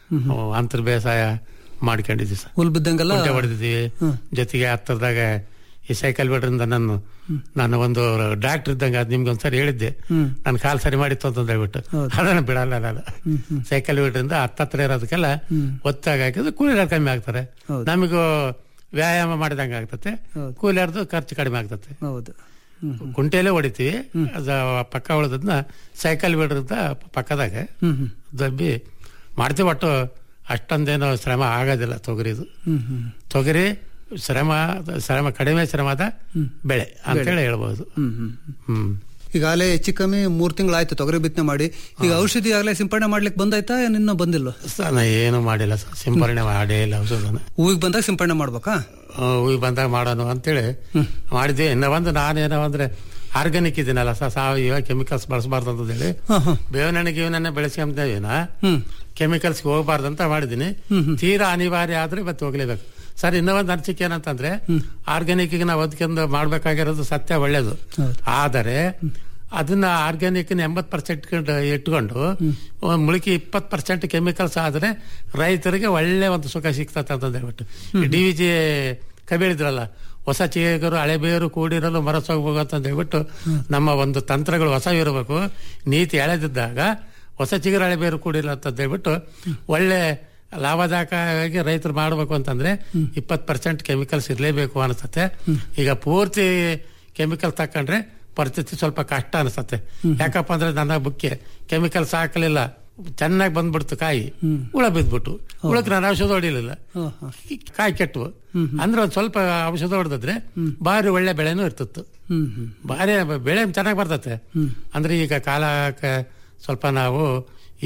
ಅಂತರ್ ಬೇಸಾಯ ಮಾಡ್ಕೊಂಡಿದ್ವಿ ಸರ್ ಹುಲ್ ಬಿದ್ದಂಗೆಲ್ಲ ಕುಂಟೆ ಹೊಡೆದಿದ್ವಿ ಜೊತೆಗೆ ಹತ್ತರದಾಗ ಈ ಸೈಕಲ್ ಬಿಡ್ರಿಂದ ನಾನು ನಾನು ಒಂದು ಡಾಕ್ಟರ್ ಇದ್ದಂಗೆ ಅದು ನಿಮ್ಗೆ ಒಂದ್ಸರಿ ಹೇಳಿದ್ದೆ ನನ್ನ ಕಾಲ್ ಸರಿ ಮಾಡಿತ್ತು ಅಂತ ಹೇಳ್ಬಿಟ್ಟು ಅದನ್ನ ಬಿಡಲ್ಲ ನಾನು ಸೈಕಲ್ ಬಿಡ್ರಿಂದ ಹತ್ತತ್ರ ಇರೋದಕ್ಕೆಲ್ಲ ಒತ್ತಾಗ ಹಾಕಿದ್ರೆ ಕೂಲಿ ಕಮ್ಮಿ ಆಗ್ತಾರೆ ನಮಗೂ ವ್ಯಾಯಾಮ ಮಾಡಿದಂಗೆ ಆಗ್ತತೆ ಕೂಲಿಯರ್ದು ಖರ್ಚು ಕಡಿಮೆ ಆಗ್ತತೆ ಹೌದು ಹ್ಮ್ ಕುಂಟೆಯಲ್ಲೇ ಹೊಡಿತೀವಿ ಅದ ಪಕ್ಕ ಉಳಿದದ್ನ ಸೈಕಲ್ ಬಿಡ್ರದ ಪಕ್ಕದಾಗ ಹ್ಮ್ ಹ್ಮ್ ದಬ್ಬಿ ಮಾಡ್ತೀವಿ ಒಟ್ಟು ಅಷ್ಟೊಂದೇನು ಶ್ರಮ ಆಗೋದಿಲ್ಲ ತೊಗರಿದು ಹ್ಮ್ ಹ್ಮ್ ತೊಗರಿ ಶ್ರಮ ಶ್ರಮ ಕಡಿಮೆ ಶ್ರಮದ ಬೆಳೆ ಅಂತೇಳಿ ಹೇಳ್ಬೋದು ಹ್ಮ್ ಹ್ಮ್ ಹ್ಮ್ ಈಗಾಗಲೇ ಹೆಚ್ಚು ಕಮ್ಮಿ ಮೂರ್ ತಿಂಗಳಾಯ್ತು ತೊಗರಿ ಬಿತ್ತನೆ ಮಾಡಿ ಈಗ ಔಷಧಿ ಆಗ್ಲೇ ಸಿಂಪಡಣೆ ಮಾಡ್ಲಿಕ್ಕೆ ಬಂದಾಯ್ತಾ ಏನ್ ಇನ್ನೂ ಬಂದಿಲ್ವ ಸ- ನಾ ಏನು ಮಾಡಿಲ್ಲ ಸರ್ ಸಿಂಪರಣೆ ಮಾಡೇ ಇಲ್ಲ ಔಷಧನ ಹೂವಿಗೆ ಬಂದಾಗ ಸಿಂಪಡಣೆ ಮಾಡ್ಬೇಕಾ ಹೂವಿ ಬಂದಾಗ ಮಾಡೋಣ ಅಂತೇಳಿ ಮಾಡಿದ್ವಿ ಇನ್ನ ಒಂದು ನಾನೇನೋ ಅಂದ್ರೆ ಆರ್ಗಾನಿಕ್ ಇದೀನಲ್ಲ ಸರ್ ಸಾವಯವ ಕೆಮಿಕಲ್ಸ್ ಬಳಸಬಾರ್ದು ಅಂತ ಹೇಳಿ ಹಾ ಹಾ ಬೇವಿನ ಹಣ್ಣು ಗೀವಿನ ಬೆಳೆಸ್ಕೊಂತೇವಿನ ಹ್ಮ್ ಕೆಮಿಕಲ್ಸ್ ಹೋಗಬಾರ್ದು ಅಂತ ಮಾಡಿದೀನಿ ತೀರಾ ಅನಿವಾರ್ಯ ಆದ್ರೆ ಮತ್ತೆ ಹೋಗ್ಲೇಬೇಕು ಸರ್ ಇನ್ನೂ ಒಂದು ಅನಿಸಿಕೆ ಏನಂತಂದ್ರೆ ಆರ್ಗ್ಯಾನಿಕ್ ನಾವು ಅದಕ್ಕಿಂತ ಮಾಡ್ಬೇಕಾಗಿರೋದು ಸತ್ಯ ಒಳ್ಳೇದು ಆದರೆ ಅದನ್ನ ಆರ್ಗ್ಯಾನಿಕ್ ಎಂಬತ್ ಪರ್ಸೆಂಟ್ ಇಟ್ಕೊಂಡು ಒಂದ್ ಮುಳುಕಿ ಇಪ್ಪತ್ ಪರ್ಸೆಂಟ್ ಕೆಮಿಕಲ್ಸ್ ಆದ್ರೆ ರೈತರಿಗೆ ಒಳ್ಳೆ ಒಂದು ಸುಖ ಸಿಗ್ತದೆ ಅಂತ ಹೇಳ್ಬಿಟ್ಟು ಡಿ ವಿ ಜಿ ಕಬಿಳಿದ್ರಲ್ಲ ಹೊಸ ಚಿಗರು ಹಳೆ ಬೇರು ಕೂಡಿರಲು ಮರಸೋಗ್ಬೇಕು ಅಂತ ಹೇಳ್ಬಿಟ್ಟು ನಮ್ಮ ಒಂದು ತಂತ್ರಗಳು ಹೊಸ ಇರಬೇಕು ನೀತಿ ಎಳೆದಿದ್ದಾಗ ಹೊಸ ಚಿಗುರು ಹಳೆ ಬೇರು ಕೂಡಿಲ್ಲ ಅಂತ ಹೇಳ್ಬಿಟ್ಟು ಒಳ್ಳೆ ಲಾಭದಾಯಕವಾಗಿ ರೈತರು ಮಾಡಬೇಕು ಅಂತಂದ್ರೆ ಇಪ್ಪತ್ತು ಪರ್ಸೆಂಟ್ ಕೆಮಿಕಲ್ಸ್ ಇರಲೇಬೇಕು ಅನಿಸುತ್ತೆ ಈಗ ಪೂರ್ತಿ ಕೆಮಿಕಲ್ ತಕೊಂಡ್ರೆ ಪರಿಸ್ಥಿತಿ ಸ್ವಲ್ಪ ಕಷ್ಟ ಅನಿಸುತ್ತೆ ಯಾಕಪ್ಪ ಅಂದ್ರೆ ನನ್ನ ಬುಕ್ಕೆ ಕೆಮಿಕಲ್ಸ್ ಹಾಕಲಿಲ್ಲ ಚೆನ್ನಾಗಿ ಬಂದ್ಬಿಡ್ತು ಕಾಯಿ ಹುಳ ಬಿದ್ಬಿಟ್ಟು ಹುಳಕ್ಕೆ ನಾನು ಔಷಧ ಹೊಡಿಲಿಲ್ಲ ಹಾ ಹಾ ಈ ಕಾಯಿ ಕೆಟ್ಟವು ಅಂದ್ರೆ ಒಂದ್ ಸ್ವಲ್ಪ ಔಷಧ ಹೊಡೆದಿದ್ರೆ ಭಾರಿ ಒಳ್ಳೆ ಬೆಳೆನೂ ಇರ್ತಿತ್ತು ಹ್ಮ್ ಹ್ಮ್ ಭಾರಿ ಬೆಳೆ ಚೆನ್ನಾಗಿ ಬರ್ತತೆ ಅಂದ್ರೆ ಈಗ ಕಾಲ ಸ್ವಲ್ಪ ನಾವು ಈ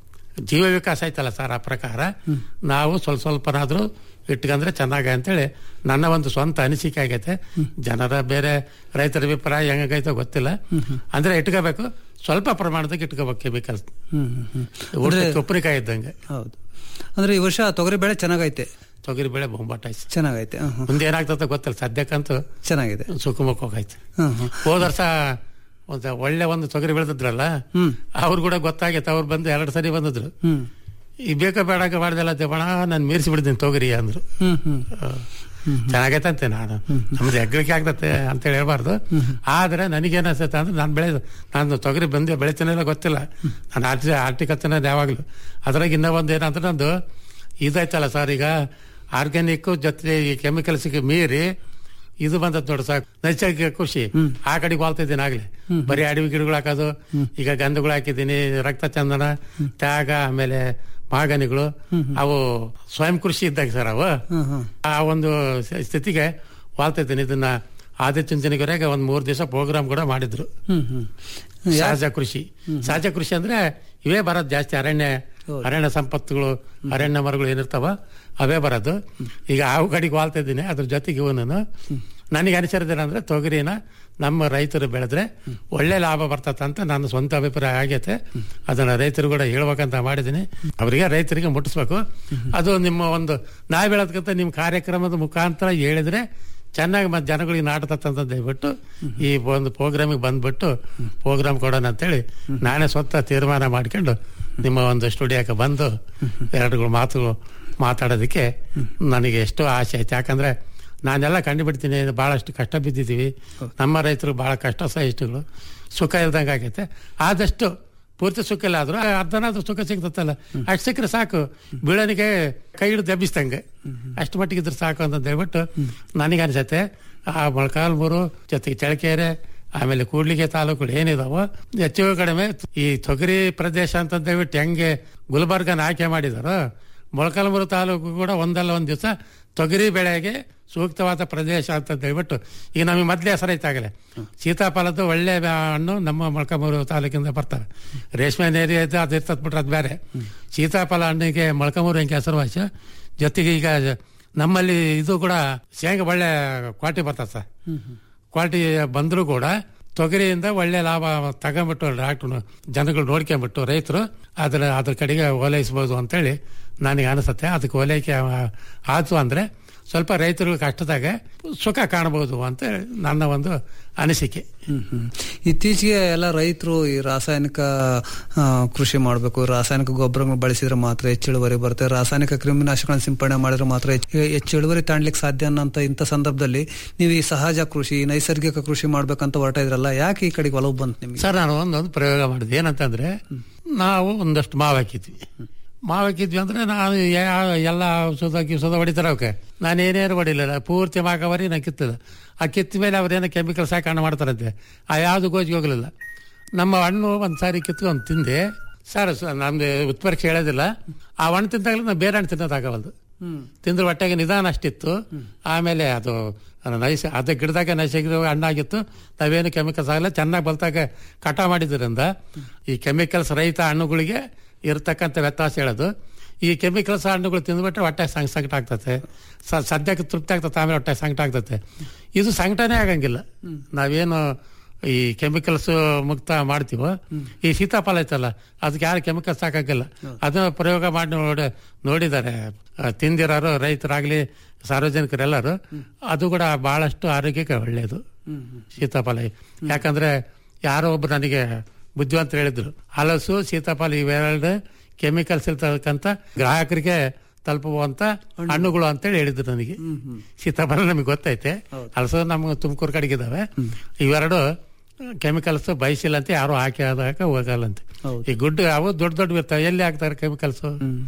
ಜೀವ ವಿಕಾಸ ಐತಲ್ಲ ಸರ್ ಆ ಪ್ರಕಾರ ನಾವು ಸ್ವಲ್ಪ ಸ್ವಲ್ಪನಾದ್ರೂ ಇಟ್ಕೊಂಡ್ರೆ ಚೆನ್ನಾಗ ಅಂತೇಳಿ ನನ್ನ ಒಂದು ಸ್ವಂತ ಅನಿಸಿಕೆ ಆಗೈತೆ ಜನರ ಬೇರೆ ರೈತರ ಅಭಿಪ್ರಾಯ ಹೆಂಗೈತೆ ಗೊತ್ತಿಲ್ಲ ಅಂದ್ರೆ ಇಟ್ಕೋಬೇಕು ಸ್ವಲ್ಪ ಪ್ರಮಾಣದಾಗ ಇಟ್ಕೋಬೇಕು ಕೆಮಿಕಲ್ಸ್ ಹ್ಮ್ ಹ್ಮ್ ಹ್ಮ್ ಊಟ ಕೊಬ್ಬರಿಕಾಯಿ ಇದ್ದಂಗೆ ಹೌದು ಅಂದ್ರೆ ಈ ವರ್ಷ ತೊಗರಿ ಬೆಳೆ ಚೆನ್ನಾಗೈತೆ ತೊಗರಿ ಬೆಳೆ ಬೊಂಬಾಟಾಯ್ತು ಚೆನ್ನಾಗೈತೆ ಹ್ಮ್ ಹ್ಮ್. ಮುಂದೆ ಏನಾಗ್ತದೆ ಗೊತ್ತಿಲ್ಲ ಸದ್ಯಕ್ಕಂತೂ ಚೆನ್ನಾಗಿದೆ ಸುಖಮುಖ ಹೋಗೈತೆ ಹ್ಮ್ ಹ್ಮ್ ಹೋದ ವರ್ಷ ಒಂದು ಒಳ್ಳೆ ಒಂದು ತೊಗರಿ ಬೆಳೆದಿದ್ರಲ್ಲ ಹ್ಮ್ ಅವ್ರು ಕೂಡ ಗೊತ್ತಾಗೈತೆ ಅವ್ರು ಬಂದು ಎರಡು ಸರಿ ಬಂದಿದ್ರು ಹ್ಮ್ ಈ ಬೇಕಾ ಬೇಡಾಗ ಮಾಡ್ದಲ್ಲ ದೇವಣ ನಾನು ಮೀರಿಸಿ ಬಿಡ್ತೀನಿ ತೊಗರಿ ಅಂದ್ರು ಹ್ಮ್ ಹ್ಮ್ ಚೆನ್ನಾಗೈತಂತೆ ನಾನು ನಮ್ದು ಹೆಗ್ಗಳಿಕೆ ಆಗ್ತತೆ ಅಂತೇಳಿ ಹೇಳ್ಬಾರ್ದು ಆದ್ರೆ ನನಗೇನ್ ಅನ್ಸುತ್ತೆ ಅಂದ್ರೆ ನಾನು ಬೆಳೆ ನಾನು ತೊಗರಿ ಬಂದು ಬೆಳಿತೀನಿಲ್ಲ ಗೊತ್ತಿಲ್ಲ ನಾನು ಆರ್ಟಿ ಆರ್ಟಿಕಲ್ಚರ್ ಯಾವಾಗ್ಲೂ ಅದ್ರಾಗ ಇನ್ನೂ ಒಂದು ಏನಂದ್ರೆ ನಂದು ಇದೈತಲ್ಲ ಸರ್ ಈಗ ಆರ್ಗ್ಯಾನಿಕ್ ಜೊತೆ ಈ ಕೆಮಿಕಲ್ಸ್ಗೆ ಮೀರಿ ಇದು ಬಂದದ್ ನೋಡಿ ಸಾಕು ನೈಸರ್ಗಿಕ ಕೃಷಿ ಆ ಕಡೆಗೆ ವಾಲ್ತಾ ಇದ್ದೀನಿ ಆಗ್ಲೇ ಬರೀ ಅಡವಿ ಗಿಡಗಳು ಹಾಕೋದು ಈಗ ಗಂಧಗಳು ಹಾಕಿದ್ದೀನಿ ರಕ್ತ ಚಂದನ ತ್ಯಾಗ ಆಮೇಲೆ ಮಾಗನಿಗಳು ಅವು ಸ್ವಯಂ ಕೃಷಿ ಇದ್ದಾಗ ಸರ್ ಅವು ಹ್ಮ್ ಹ್ಮ್ ಆ ಒಂದು ಸ- ಸ್ಥಿತಿಗೆ ವಾಲ್ತಾ ಇದ್ದೀನಿ ಇದನ್ನ ಆದಿ ಚುಂಚನಗಿರಿಯಾಗ ಒಂದ್ ಮೂರ್ ದಿವಸ ಪ್ರೋಗ್ರಾಮ್ ಕೂಡ ಮಾಡಿದ್ರು ಹ್ಮ್ ಹ್ಮ್ ಸಹಜ ಕೃಷಿ ಸಹಜ ಕೃಷಿ ಅಂದ್ರೆ ಇವೇ ಬರೋದು ಜಾಸ್ತಿ ಅರಣ್ಯ ಅರಣ್ಯ ಸಂಪತ್ತುಗಳು ಅರಣ್ಯ ಮರಗಳು ಏನಿರ್ತಾವ ಅವೇ ಬರೋದು ಈಗ ಅವು ಕಡೆಗೆ ವಾಲ್ತಾ ಇದ್ದೀನಿ ಅದ್ರ ಜೊತೆಗೆ ಇವನು ನನಗೆ ಅನಿಸಿರೋದೇನಂದ್ರೆ ತೊಗರಿನ ನಮ್ಮ ರೈತರು ಬೆಳೆದ್ರೆ ಒಳ್ಳೆ ಲಾಭ ಬರ್ತದೆ ಅಂತ ನನ್ನ ಸ್ವಂತ ಅಭಿಪ್ರಾಯ ಆಗೈತೆ ಅದನ್ನ ರೈತರು ಕೂಡ ಹೇಳ್ಬೇಕಂತ ಮಾಡಿದ್ದೀನಿ ಅವರಿಗೆ ರೈತರಿಗೆ ಮುಟ್ಟಿಸ್ಬೇಕು ಅದು ನಿಮ್ಮ ಒಂದು ನಾವ್ ಹೇಳೋದಕ್ಕಿಂತ ನಿಮ್ಮ ಕಾರ್ಯಕ್ರಮದ ಮುಖಾಂತರ ಹೇಳಿದ್ರೆ ಚೆನ್ನಾಗಿ ಮತ್ತೆ ಜನಗಳಿಗೆ ನಾಟತಂತ ದಯವಿಟ್ಟು ಈ ಒಂದು ಪ್ರೋಗ್ರಾಮಿಗೆ ಬಂದ್ಬಿಟ್ಟು ಪ್ರೋಗ್ರಾಮ್ ಕೊಡೋಣ ಅಂತೇಳಿ ನಾನೇ ಸ್ವತಃ ತೀರ್ಮಾನ ಮಾಡ್ಕೊಂಡು ನಿಮ್ಮ ಒಂದು ಸ್ಟುಡಿಯೋಕ್ಕೆ ಬಂದು ಎರಡುಗಳು ಮಾತು ಮಾತಾಡೋದಕ್ಕೆ ನನಗೆ ಎಷ್ಟೋ ಆಸೆ ಐತೆ ಯಾಕಂದ್ರೆ ನಾನೆಲ್ಲ ಕಂಡುಬಿಡ್ತೀನಿ ಬಹಳಷ್ಟು ಕಷ್ಟ ಬಿದ್ದಿದ್ದೀವಿ ನಮ್ಮ ರೈತರು ಬಹಳ ಕಷ್ಟ ಸಹಿಷ್ಣುಗಳು ಸುಖ ಇಲ್ದಂಗೆ ಆಗೈತೆ ಆದಷ್ಟು ಪೂರ್ತಿ ಸುಖ ಇಲ್ಲ ಆದ್ರೂ ಅರ್ಧನಾದ್ರೂ ಸುಖ ಸಿಗ್ತತ್ತಲ್ಲ ಅಷ್ಟು ಸಿಕ್ಕರೆ ಸಾಕು ಬೀಳನಿಗೆ ಕೈ ಹಿಡಿದು ಎಬ್ಬಿಸ್ದಂಗೆ ಅಷ್ಟು ಮಟ್ಟಿಗೆ ಇದ್ರೆ ಸಾಕು ಅಂತ ಹೇಳ್ಬಿಟ್ಟು ನನಗೆ ಅನ್ಸತ್ತೆ ಆ ಮೊಳಕಾಲ್ಮೂರು ಜೊತೆಗೆ ಚಳಕೆರೆ ಆಮೇಲೆ ಕೂಡ್ಲಿಗೆ ತಾಲೂಕುಗಳು ಏನಿದಾವೋ ಹೆಚ್ಚು ಕಡಿಮೆ ಈ ತೊಗರಿ ಪ್ರದೇಶ ಅಂತ ಹೇಳ್ಬಿಟ್ಟು ಹೆಂಗೆ ಗುಲ್ಬರ್ಗನ ಆಯ್ಕೆ ಮಾಡಿದಾರೋ ಮೊಳಕಾಲ್ಮೂರು ತಾಲೂಕು ಕೂಡ ಒಂದಲ್ಲ ಒಂದ್ ದಿವಸ ತೊಗರಿ ಬೆಳೆಗೆ ಸೂಕ್ತವಾದ ಪ್ರದೇಶ ಅಂತ ಹೇಳ್ಬಿಟ್ಟು ಈಗ ನಮಗೆ ಮೊದಲೇ ಹೆಸರೈತಾಗಲೇ ಸೀತಾಫಲದ್ದು ಒಳ್ಳೆ ಬ್ಯಾ- ಹಣ್ಣು ನಮ್ಮ ಮೊಳಕಾಲ್ಮೂರು ತಾಲೂಕಿಂದ ಬರ್ತವೆ ರೇಷ್ಮೆ ನೇರಿ ಐತೆ ಅದು ಇರ್ತದ್ ಬಿಟ್ರೆ ಅದು ಬೇರೆ ಸೀತಾಫಲ ಹಣ್ಣಿಗೆ ಮೊಳಕಾಲ್ಮೂರು ಹೆಂಗೆ ಹೆಸರುವಾಸಿ ಜೊತೆಗೆ ಈಗ ನಮ್ಮಲ್ಲಿ ಇದು ಕೂಡ ಶೇಂಗಾ ಒಳ್ಳೆ ಕ್ವಾಲಿಟಿ ಬರ್ತದೆ ಸರ್ ಕ್ವಾಲಿಟಿ ಬಂದರೂ ಕೂಡ ತೊಗರಿಯಿಂದ ಒಳ್ಳೆ ಲಾಭ ತಗೊಂಬಿಟ್ಟು ಡಾಕ್ಟ್ರು ಜನಗಳು ನೋಡ್ಕೊಂಬಿಟ್ಟು ರೈತರು ಅದರ ಅದ್ರ ಕಡೆಗೆ ಓಲೈಸ್ಬೋದು ಅಂತೇಳಿ ನನಗೆ ಅನಿಸುತ್ತೆ ಅದಕ್ಕೆ ಓಲೈಕೆ ಆಯ್ತು ಅಂದ್ರೆ ಸ್ವಲ್ಪ ರೈತರು ಕಷ್ಟದಾಗ ಸುಖ ಕಾಣಬಹುದು ಅಂತ ನನ್ನ ಒಂದು ಅನಿಸಿಕೆ ಹ್ಮ್ ಹ್ಮ್. ಇತ್ತೀಚೆಗೆ ಎಲ್ಲ ರೈತರು ಈ ರಾಸಾಯನಿಕ ಆ, ಕೃಷಿ ಮಾಡಬೇಕು ರಾಸಾಯನಿಕ ಗೊಬ್ಬರಗಳು ಬಳಸಿದ್ರೆ ಮಾತ್ರ ಹೆಚ್ಚು ಇಳುವರಿ ಬರುತ್ತೆ ರಾಸಾಯನಿಕ ಕ್ರಿಮಿನಾಶಕಗಳನ್ನ ಸಿಂಪಡಣೆ ಮಾಡಿದ್ರೆ ಮಾತ್ರ ಹೆಚ್ಚು ಹೆಚ್ಚು ಇಳುವರಿ ತಾಣ್ಲಿಕ್ಕೆ ಸಾಧ್ಯ ಅನ್ನೋಂಥ ಇಂಥ ಸಂದರ್ಭದಲ್ಲಿ ನೀವು ಈ ಸಹಜ ಕೃಷಿ ನೈಸರ್ಗಿಕ ಕೃಷಿ ಮಾಡ್ಬೇಕಂತ ಹೊರಟ ಇದ್ರಲ್ಲ ಯಾಕೆ ಈ ಕಡೆಗೆ ಒಲವು ಬಂತು ನಿಮಗೆ ಸರ್ ನಾನು ಒಂದೊಂದು ಪ್ರಯೋಗ ಮಾಡಿದೆ ಏನಂತಂದ್ರೆ ನಾವು ಒಂದಷ್ಟು ಮಾವು ಹಾಕಿದ್ವಿ ಮಾವು ಹಾಕಿದ್ವಿ ಅಂದ್ರೆ ನಾನು ಯಾ- ಎಲ್ಲ ಔಷಧ ಗಿಷಧ ಹೊಡಿತಾರೆ ಅವಕ್ಕೆ ನಾನು ಏನೇನು ಹೊಡಿಲಿಲ್ಲ ಪೂರ್ತಿ ಮಾಕವರಿ ನಾನು ಕಿತ್ತಿಲ್ಲ ಆ ಕಿತ್ತ ಮೇಲೆ ಅವ್ರೇನೋ ಕೆಮಿಕಲ್ಸ್ ಹಾಕಿ ಹಣ್ಣು ಮಾಡ್ತಾರಂತೆ ಆ ಯಾವುದು ಗೋಜಿಗೆ ಹೋಗಲಿಲ್ಲ ನಮ್ಮ ಹಣ್ಣು ಒಂದು ಸಾರಿ ಕಿತ್ಕೊಂಡು ತಿಂದೆ ಸರ್ ಸ- ನಮ್ದು ಉತ್ಪರೀಕ್ಷೆ ಹೇಳೋದಿಲ್ಲ ಆ ಹಣ್ಣು ತಿಂದಾಗಲೂ ನಾವು ಬೇರೆ ಹಣ್ಣು ತಿನ್ನೋದಾಗವಲ್ದು ತಿಂದ್ರೆ ಹೊಟ್ಟೆಗೆ ನಿಧಾನ ಅಷ್ಟಿತ್ತು ಆಮೇಲೆ ಅದು ಅದು ನೈಸ್ ಅದು ಗಿಡದಾಗ ನೈಸರ್ಗಿಕ ಹಣ್ಣಾಗಿತ್ತು ನಾವೇನು ಕೆಮಿಕಲ್ಸ್ ಆಗಲ್ಲ ಚೆನ್ನಾಗಿ ಬಲ್ತಾಗ ಕಟ ಮಾಡಿದ್ರಿಂದ ಈ ಕೆಮಿಕಲ್ಸ್ ರಹಿತ ಹಣ್ಣುಗಳಿಗೆ ಇರತಕ್ಕಂಥ ವ್ಯತ್ಯಾಸ ಹೇಳೋದು ಈ ಕೆಮಿಕಲ್ಸ್ ಹಣ್ಣುಗಳು ತಿಂದ್ಬಿಟ್ರೆ ಹೊಟ್ಟೆ ಸಂಗ್ ಸಂಕಟ ಆಗ್ತತೆ ಸ- ಸದ್ಯಕ್ಕೆ ತೃಪ್ತಿ ಆಗ್ತದೆ ಆಮೇಲೆ ಹೊಟ್ಟೆ ಸಂಕಟ ಆಗ್ತತೆ ಇದು ಸಂಕಟನೇ ಆಗಂಗಿಲ್ಲ ನಾವೇನು ಈ ಕೆಮಿಕಲ್ಸ್ ಮುಕ್ತ ಮಾಡ್ತೀವೋ ಈ ಸೀತಾಫಲ ಐತಲ್ಲ ಅದಕ್ಕೆ ಯಾರು ಕೆಮಿಕಲ್ಸ್ ಹಾಕಂಗಿಲ್ಲ ಅದನ್ನ ಪ್ರಯೋಗ ಮಾಡಿ ನೋಡಿ ನೋಡಿದ್ದಾರೆ ಆ, ತಿಂದಿರೋರು ರೈತರಾಗ್ಲಿ ಸಾರ್ವಜನಿಕರೆಲ್ಲರೂ ಅದು ಕೂಡ ಬಹಳಷ್ಟು ಆರೋಗ್ಯಕ್ಕೆ ಒಳ್ಳೆಯದು ಸೀತಾಫಲ ಯಾಕಂದ್ರೆ ಯಾರೋ ಒಬ್ರು ನನಗೆ ಬುದ್ಧಿವಂತರು ಹೇಳಿದ್ರು ಹಲಸು ಸೀತಾಫಲ ಇವೆರಡು ಕೆಮಿಕಲ್ಸ್ ಇರ್ತಕ್ಕಂಥ ಗ್ರಾಹಕರಿಗೆ ತಲುಪುವಂತ ಹಣ್ಣುಗಳು ಅಂತೇಳಿ ಹೇಳಿದ್ರು ನನಗೆ ಸೀತಾಫಲ ನಮಗೆ ಗೊತ್ತೈತೆ ಹಲಸು ನಮ್ಗೆ ತುಮಕೂರು ಕಡೆಗಿದಾವೆ ಇವೆರಡು ಕೆಮಿಕಲ್ಸ್ ಬಯಸಿಲ್ಲ ಅಂತ ಯಾರು ಹಾಕಿ ಆದಾಗ ಹೋಗಲ್ಲಂತೆ ಈ ಗುಡ್ಡು ಅವು ದೊಡ್ಡ ದೊಡ್ಡ ಇರ್ತಾವೆ ಎಲ್ಲಿ ಹಾಕ್ತಾರೆ ಕೆಮಿಕಲ್ಸ್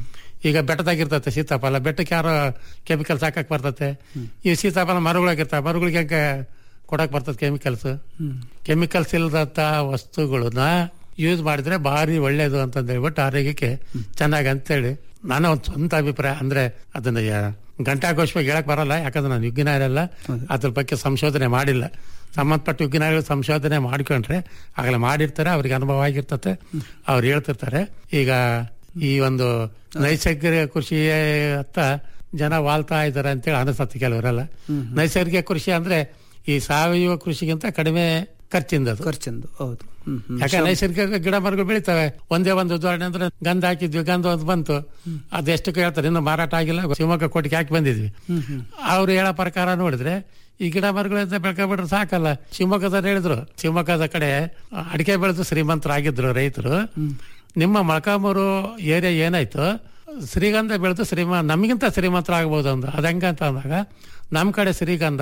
ಈಗ ಬೆಟ್ಟದಾಗಿರ್ತತೆ ಸೀತಾಫಲ ಬೆಟ್ಟಕ್ಕೆ ಯಾರೋ ಕೆಮಿಕಲ್ಸ್ ಹಾಕಕ್ ಬರ್ತತೆ ಈ ಸೀತಾಫಲ ಮರಗಳಾಗಿರ್ತಾವೆ ಮರಗಳಿಗೆ ಹೆಂಗೆ ಕೊಡಕ್ ಬರ್ತದೆ ಕೆಮಿಕಲ್ಸ್ ಕೆಮಿಕಲ್ಸ್ ಇಲ್ಲದಂತ ವಸ್ತುಗಳನ್ನ ಯೂಸ್ ಮಾಡಿದ್ರೆ ಭಾರಿ ಒಳ್ಳೇದು ಅಂತಂದ್ ಹೇಳ್ಬಿಟ್ಟು ಆರೋಗ್ಯಕ್ಕೆ ಚೆನ್ನಾಗಿ ಅಂತೇಳಿ ನಾನು ಒಂದು ಸ್ವಂತ ಅಭಿಪ್ರಾಯ ಅಂದ್ರೆ ಅದನ್ನ ಯಾ- ಗಂಟಾಘೋಷವಾಗಿ ಹೇಳಕ್ ಬರಲ್ಲ ಯಾಕಂದ್ರೆ ನಾನು ವಿಜ್ಞಾನಿಯಲ್ಲ ಅದ್ರ ಬಗ್ಗೆ ಸಂಶೋಧನೆ ಮಾಡಿಲ್ಲ ಸಂಬಂಧಪಟ್ಟ ವಿಜ್ಞಾನಿಗಳು ಸಂಶೋಧನೆ ಮಾಡ್ಕೊಂಡ್ರೆ ಆಗಲೇ ಮಾಡಿರ್ತಾರೆ ಅವ್ರಿಗೆ ಅನುಭವ ಆಗಿರ್ತತೆ ಅವ್ರು ಹೇಳ್ತಿರ್ತಾರೆ ಈಗ ಈ ಒಂದು ನೈಸರ್ಗಿಕ ಕೃಷಿ ಅತ್ತ ಜನ ವಾಲ್ತಾ ಇದ್ದಾರೆ ಅಂತೇಳಿ ಅನಿಸ್ತತಿ ಕೆಲವರೆಲ್ಲ ನೈಸರ್ಗಿಕ ಕೃಷಿ ಅಂದ್ರೆ ಈ ಸಾವಯವ ಕೃಷಿಗಿಂತ ಕಡಿಮೆ ಖರ್ಚಿಂದ ಅದು ಖರ್ಚಿಂದು ಹೌದು ಹ್ಮ್ ಹ್ಮ್ ಯಾಕೆ ನೈಸರ್ಗಿಕ ಗಿಡ ಮರಗಳು ಬೆಳಿತವೆ ಒಂದೇ ಒಂದು ಉದಾಹರಣೆ ಅಂದ್ರೆ ಗಂಧ ಹಾಕಿದ್ವಿ ಗಂಧ ಒಂದು ಬಂತು ಅದೆಷ್ಟಕ್ಕೆ ಹೇಳ್ತಾರೆ ಇನ್ನು ಮಾರಾಟ ಆಗಿಲ್ಲ ಶಿವಮೊಗ್ಗ ಕೋಟಿಗೆ ಹಾಕಿ ಬಂದಿದ್ವಿ ಅವ್ರು ಹೇಳೋ ಪ್ರಕಾರ ನೋಡಿದ್ರೆ ಈ ಗಿಡ ಮರಗಳಿಂದ ಬೆಳ್ಕೊಬಿಟ್ರೆ ಸಾಕಲ್ಲ ಶಿವಮೊಗ್ಗದವ್ರು ಹೇಳಿದ್ರು ಶಿವಮೊಗ್ಗದ ಕಡೆ ಅಡಿಕೆ ಬೆಳೆದು ಶ್ರೀಮಂತರಾಗಿದ್ರು ರೈತರು ನಿಮ್ಮ ಮೊಳಕಾಮೂರು ಏರಿಯಾ ಏನಾಯ್ತು ಶ್ರೀಗಂಧ ಬೆಳೆದು ಶ್ರೀಮ ನಮಗಿಂತ ಶ್ರೀಮಂತರಾಗಬಹುದು ಅಂದ್ರು ಅದ ಹೆಂಗಂತ ಅಂದಾಗ ನಮ್ಮ ಕಡೆ ಶ್ರೀಗಂಧ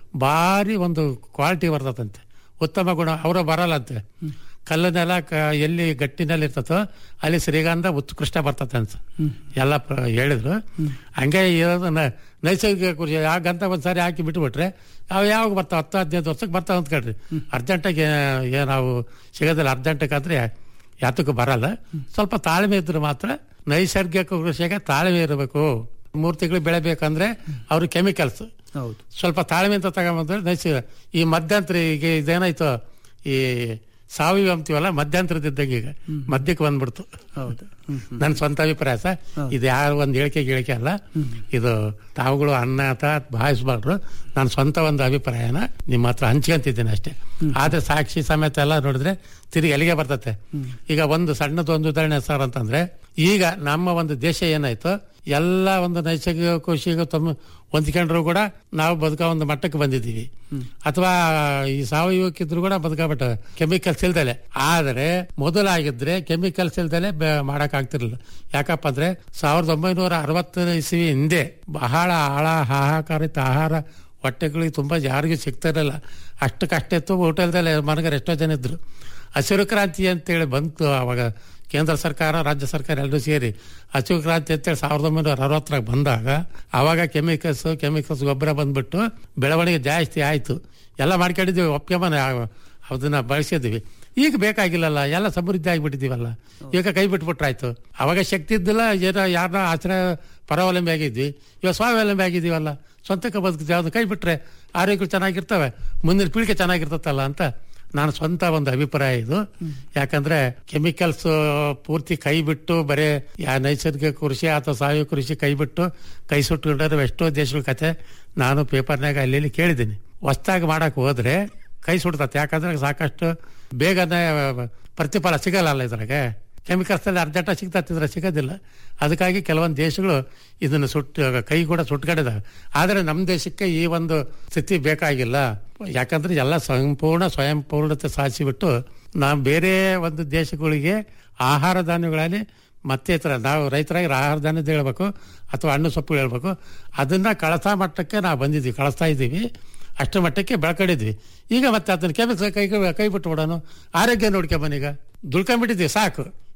ಭಾರಿ ಒಂದು ಕ್ವಾಲಿಟಿ ಬರ್ತದಂತೆ ಉತ್ತಮ ಗುಣ ಅವರು ಬರಲ್ಲಂತೆ ಕಲ್ಲನೆಲ್ಲ ಕ- ಎಲ್ಲಿ ಗಟ್ಟಿನಲ್ಲಿ ಇರ್ತತೋ ಅಲ್ಲಿ ಶ್ರೀಗಂಧ ಉತ್ಕೃಷ್ಟ ಬರ್ತದೆ ಅಂತ ಎಲ್ಲ ಪ್ರ- ಹೇಳಿದ್ರು ಹಂಗೆ ಇರೋದು ನ- ನೈಸರ್ಗಿಕ ಕೃಷಿ ಆ ಗಂಧ ಒಂದ್ಸಾರಿ ಹಾಕಿ ಬಿಟ್ಬಿಟ್ರೆ ಅವು ಯಾವಾಗ ಬರ್ತಾವ ಹತ್ತು ಹದಿನೈದು ವರ್ಷಕ್ಕೆ ಬರ್ತಾವ ಅಂತ ಕೇಳ್ರಿ ಅರ್ಜೆಂಟಾಗಿ ಏ ನಾವು ಸಿಗೋದಿಲ್ಲ ಅರ್ಜೆಂಟಕ್ಕೆ ಆದ್ರೆ ಯಾತಕ್ಕೂ ಬರಲ್ಲ ಸ್ವಲ್ಪ ತಾಳ್ಮೆ ಇದ್ರೆ ಮಾತ್ರ ನೈಸರ್ಗಿಕ ಕೃಷಿಗೆ ತಾಳ್ಮೆ ಇರಬೇಕು ಮೂರು ತಿಂಗಳು ಬೆಳೆ ಬೇಕಂದ್ರೆ ಅವರು ಕೆಮಿಕಲ್ಸ್ ಹೌದು ಸ್ವಲ್ಪ ತಾಳ್ಮೆ ಅಂತ ತಗೊಂಬಂದ್ರೆ ನೈಸರ್ಗಿಕ ಈ ಮಧ್ಯಂತರ ಈಗ ಇದೇನಾಯ್ತು ಈ ಸಾವಯವ ಅಂತೀವಲ್ಲ ಮಧ್ಯಂತರದಿದ್ದಂಗೆ ಈಗ ಮಧ್ಯಕ್ಕೆ ಬಂದ್ಬಿಡ್ತು ಹೌದು ಹ್ಮ್ ನನ್ನ ಸ್ವಂತ ಅಭಿಪ್ರಾಯ ಸರ್ ಇದು ಯಾರು ಒಂದು ಹೇಳಿಕೆ ಗಿಳಿಕೆ ಅಲ್ಲ ಇದು ತಾವುಗಳು ಅನ್ನ ಅಥವಾ ಭಾವಿಸ್ಬಾರ್ದು ನನ್ನ ಸ್ವಂತ ಒಂದು ಅಭಿಪ್ರಾಯನ ನಿಮ್ಮ ಹತ್ರ ಹಂಚ್ಕೊಂತಿದ್ದೀನಿ ಅಷ್ಟೇ ಆದ್ರೆ ಸಾಕ್ಷಿ ಸಮೇತ ಎಲ್ಲ ನೋಡಿದ್ರೆ ತಿರುಗಿ ಎಲ್ಲಿಗೆ ಬರ್ತತೆ ಈಗ ಒಂದು ಸಣ್ಣದೊಂದು ಒಂದು ಉದಾಹರಣೆ ಸರ್ ಅಂತಂದ್ರೆ ಈಗ ನಮ್ಮ ಒಂದು ದೇಶ ಏನಾಯ್ತು ಎಲ್ಲ ಒಂದು ನೈಸರ್ಗಿಕ ಕೃಷಿಗೆ ತಮ್ಮ ಹೊಂದ್ಕೊಂಡ್ರು ಕೂಡ ನಾವು ಬದುಕೋ ಒಂದು ಮಟ್ಟಕ್ಕೆ ಬಂದಿದ್ದೀವಿ ಅಥವಾ ಈ ಸಾವಯವಕ್ಕಿದ್ರು ಕೂಡ ಬದುಕಬಿಟ್ಟ ಕೆಮಿಕಲ್ಸ್ ಇಲ್ದಲೆ ಆದರೆ ಮೊದಲಾಗಿದ್ರೆ ಕೆಮಿಕಲ್ಸ್ ಇಲ್ದಲೆ ಮಾಡಕ್ ಆಗ್ತಿರ್ಲಿಲ್ಲ ಯಾಕಪ್ಪ ಅಂದ್ರೆ ಸಾವಿರದ ಒಂಬೈನೂರ ಅರವತ್ತನೇ ಇಸ್ವಿ ಹಿಂದೆ ಬಹಳ ಆಳ ಹಾಹಾಕಾರಿತ ಆಹಾರ ಹೊಟ್ಟೆಗಳಿಗೆ ತುಂಬಾ ಯಾರಿಗೂ ಸಿಗ್ತಾ ಇರಲಿಲ್ಲ ಅಷ್ಟು ಕಷ್ಟ ಇತ್ತು ಊಟ ಇಲ್ದಲೆ ಮನೆಗಾರ ಎಷ್ಟೋ ಜನ ಇದ್ರು ಹಸಿರು ಕ್ರಾಂತಿ ಅಂತೇಳಿ ಬಂತು ಅವಾಗ ಕೇಂದ್ರ ಸರ್ಕಾರ ರಾಜ್ಯ ಸರ್ಕಾರ ಎಲ್ಲರೂ ಸೇರಿ ಹಸಿರು ಕ್ರಾಂತಿ ಅಂತೇಳಿ ಸಾವಿರದ ಒಂಬೈನೂರ ಅರವತ್ತರಾಗ ಬಂದಾಗ ಅವಾಗ ಕೆಮಿಕಲ್ಸ್ ಕೆಮಿಕಲ್ಸ್ ಗೊಬ್ಬರ ಬಂದ್ಬಿಟ್ಟು ಬೆಳವಣಿಗೆ ಜಾಸ್ತಿ ಆಯ್ತು ಎಲ್ಲ ಮಾಡ್ಕೊಂಡಿದ್ವಿ ಒಪ್ಕೊಂಬನ ಅದನ್ನ ಬಳಸಿದ್ವಿ ಈಗ ಬೇಕಾಗಿಲ್ಲಲ್ಲ ಎಲ್ಲ ಸಮೃದ್ಧಿ ಆಗಿಬಿಟ್ಟಿದೀವಲ್ಲ ಈಗ ಕೈ ಬಿಟ್ಬಿಟ್ರಾಯ್ತು ಅವಾಗ ಶಕ್ತಿ ಇದ್ದಿಲ್ಲ ಏನೋ ಯಾರನ್ನ ಆಶ್ರಯ ಪರಾವಲಂಬಿ ಆಗಿದ್ವಿ ಇವಾಗ ಸ್ವಾವಲಂಬಿ ಆಗಿದ್ದೀವಲ್ಲ ಸ್ವಂತಕ್ಕೆ ಬದುಕ್ತೀವಿ ಅದು ಕೈ ಬಿಟ್ರೆ ಆರೋಗ್ಯ ಚೆನ್ನಾಗಿರ್ತವೆ ಮುಂದಿನ ಪೀಳಿಗೆ ಚೆನ್ನಾಗಿರ್ತತಲ್ಲ ಅಂತ ನಾನು ಸ್ವಂತ ಒಂದು ಅಭಿಪ್ರಾಯ ಇದು ಯಾಕಂದ್ರೆ ಕೆಮಿಕಲ್ಸ್ ಪೂರ್ತಿ ಕೈ ಬಿಟ್ಟು ಬರೇ ಯಾ ನೈಸರ್ಗಿಕ ಕೃಷಿ ಅಥವಾ ಸಾವಯವ ಕೃಷಿ ಕೈ ಬಿಟ್ಟು ಕೈ ಸುಟ್ಟುಕೊಂಡ್ರೆ ಎಷ್ಟೋ ದೇಶಗಳ ಕತೆ ನಾನು ಪೇಪರ್ನಾಗ ಅಲ್ಲಿ ಇಲ್ಲಿ ಕೇಳಿದ್ದೀನಿ ಹೊಸ್ದಾಗಿ ಮಾಡಕ್ ಹೋದ್ರೆ ಕೈ ಸುಡ್ತತೆ ಯಾಕಂದ್ರೆ ಸಾಕಷ್ಟು ಬೇಗನೆ ಪ್ರತಿಫಲ ಸಿಗಲ್ಲ ಇದ್ರಾಗೆ ಕೆಮಿಕಲ್ಸ್ ಅಲ್ಲಿ ಅರ್ಜೆಂಟ ಸಿಗ್ತತ್ತಿದ್ರೆ ಸಿಗೋದಿಲ್ಲ ಅದಕ್ಕಾಗಿ ಕೆಲವೊಂದು ದೇಶಗಳು ಇದನ್ನು ಸುಟ್ಟು ಕೈ ಕೂಡ ಸುಟ್ಕೊಂಡಿದ್ದಾವೆ ಆದರೆ ನಮ್ಮ ದೇಶಕ್ಕೆ ಈ ಒಂದು ಸ್ಥಿತಿ ಬೇಕಾಗಿಲ್ಲ ಯಾಕಂದ್ರೆ ಎಲ್ಲ ಸಂಪೂರ್ಣ ಸ್ವಯಂ ಪೂರ್ಣತೆ ಸಾಧಿಸಿಬಿಟ್ಟು ನಾವು ಬೇರೆ ಒಂದು ದೇಶಗಳಿಗೆ ಆಹಾರ ಧಾನ್ಯಗಳಲ್ಲಿ ಮತ್ತೆ ಈ ಥರ ನಾವು ರೈತರಾಗಿ ಆಹಾರ ಧಾನ್ಯದ ಹೇಳ್ಬೇಕು ಅಥವಾ ಹಣ್ಣು ಸೊಪ್ಪು ಹೇಳ್ಬೇಕು ಅದನ್ನ ಕಳಸಾ ಮಟ್ಟಕ್ಕೆ ನಾವು ಬಂದಿದ್ವಿ ಕಳಿಸ್ತಾ ಇದ್ದೀವಿ ಅಷ್ಟರ ಮಟ್ಟಕ್ಕೆ ಬೆಳ್ಕೊಂಡಿದ್ವಿ ಈಗ ಮತ್ತೆ ಅದನ್ನ ಕೆಮಿಕಲ್ ಕೈ ಕೈ ಬಿಟ್ಟು ಬಿಡೋಣ ಆರೋಗ್ಯ ನೋಡ್ಕೊಂಬನೀಗ ದುಡ್ಕೊಂಡ್ಬಿಟ್ಟಿದ್ವಿ ಸಾಕು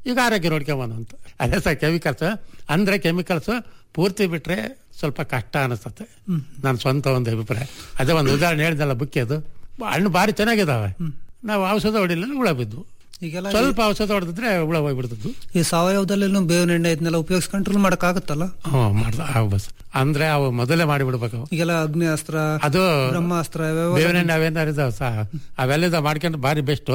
ಈಗ ಆರೋಗ್ಯ ನೋಡ್ಕೊಂಬನು ಅಂತ ಅದೇ ಸರ್ ಕೆಮಿಕಲ್ಸ್ ಅಂದ್ರೆ ಕೆಮಿಕಲ್ಸ್ ಪೂರ್ತಿ ಬಿಟ್ರೆ ಸ್ವಲ್ಪ ಕಷ್ಟ ಅನಿಸ್ತತೆ ನನ್ನ ಸ್ವಂತ ಒಂದು ಅಭಿಪ್ರಾಯ ಅದೇ ಒಂದು ಉದಾಹರಣೆ ಹೇಳಿದಲ್ಲ ಬುಕ್ಕೆ ಅದು ಹಣ್ಣು ಭಾರಿ ಚೆನ್ನಾಗಿದಾವೆ ನಾವು ಔಷಧ ಹೊಡಿಲಿಲ್ಲ ಹುಳ ಬಿದ್ದು ಈಗೆಲ್ಲ ಸ್ವಲ್ಪ ಔಷಧ ಹೊಡೆದಿದ್ರೆ ಹುಳ ಹೋಗ್ಬಿಡ್ತದ್ದು ಈ ಸಾವಯವದಲ್ಲಿ ಬೇವಿನ ಎಣ್ಣೆ ಇದನ್ನೆಲ್ಲ ಉಪಯೋಗಿಸಿ ಕಂಟ್ರೋಲ್ ಮಾಡಕ್ ಆಗುತ್ತಲ್ಲ ಹ್ಞೂ ಮಾಡ್ದ ಬಸ್ ಅಂದ್ರೆ ಅವು ಮೊದಲೇ ಮಾಡಿಬಿಡ್ಬೇಕು ಅವು. ಈಗೆಲ್ಲ ಅಗ್ನಿಅಸ್ತ್ರ ಅದು ಬ್ರಹ್ಮಾಸ್ತ್ರ ಇವೆಲ್ಲ ಬೇವಿನ ಎಣ್ಣೆ ಅವೇನಾರು ಇದಾವ ಸಹ ಅವೆಲ್ಲ ಮಾಡ್ಕೊಂಡು ಭಾರಿ ಬೆಸ್ಟ್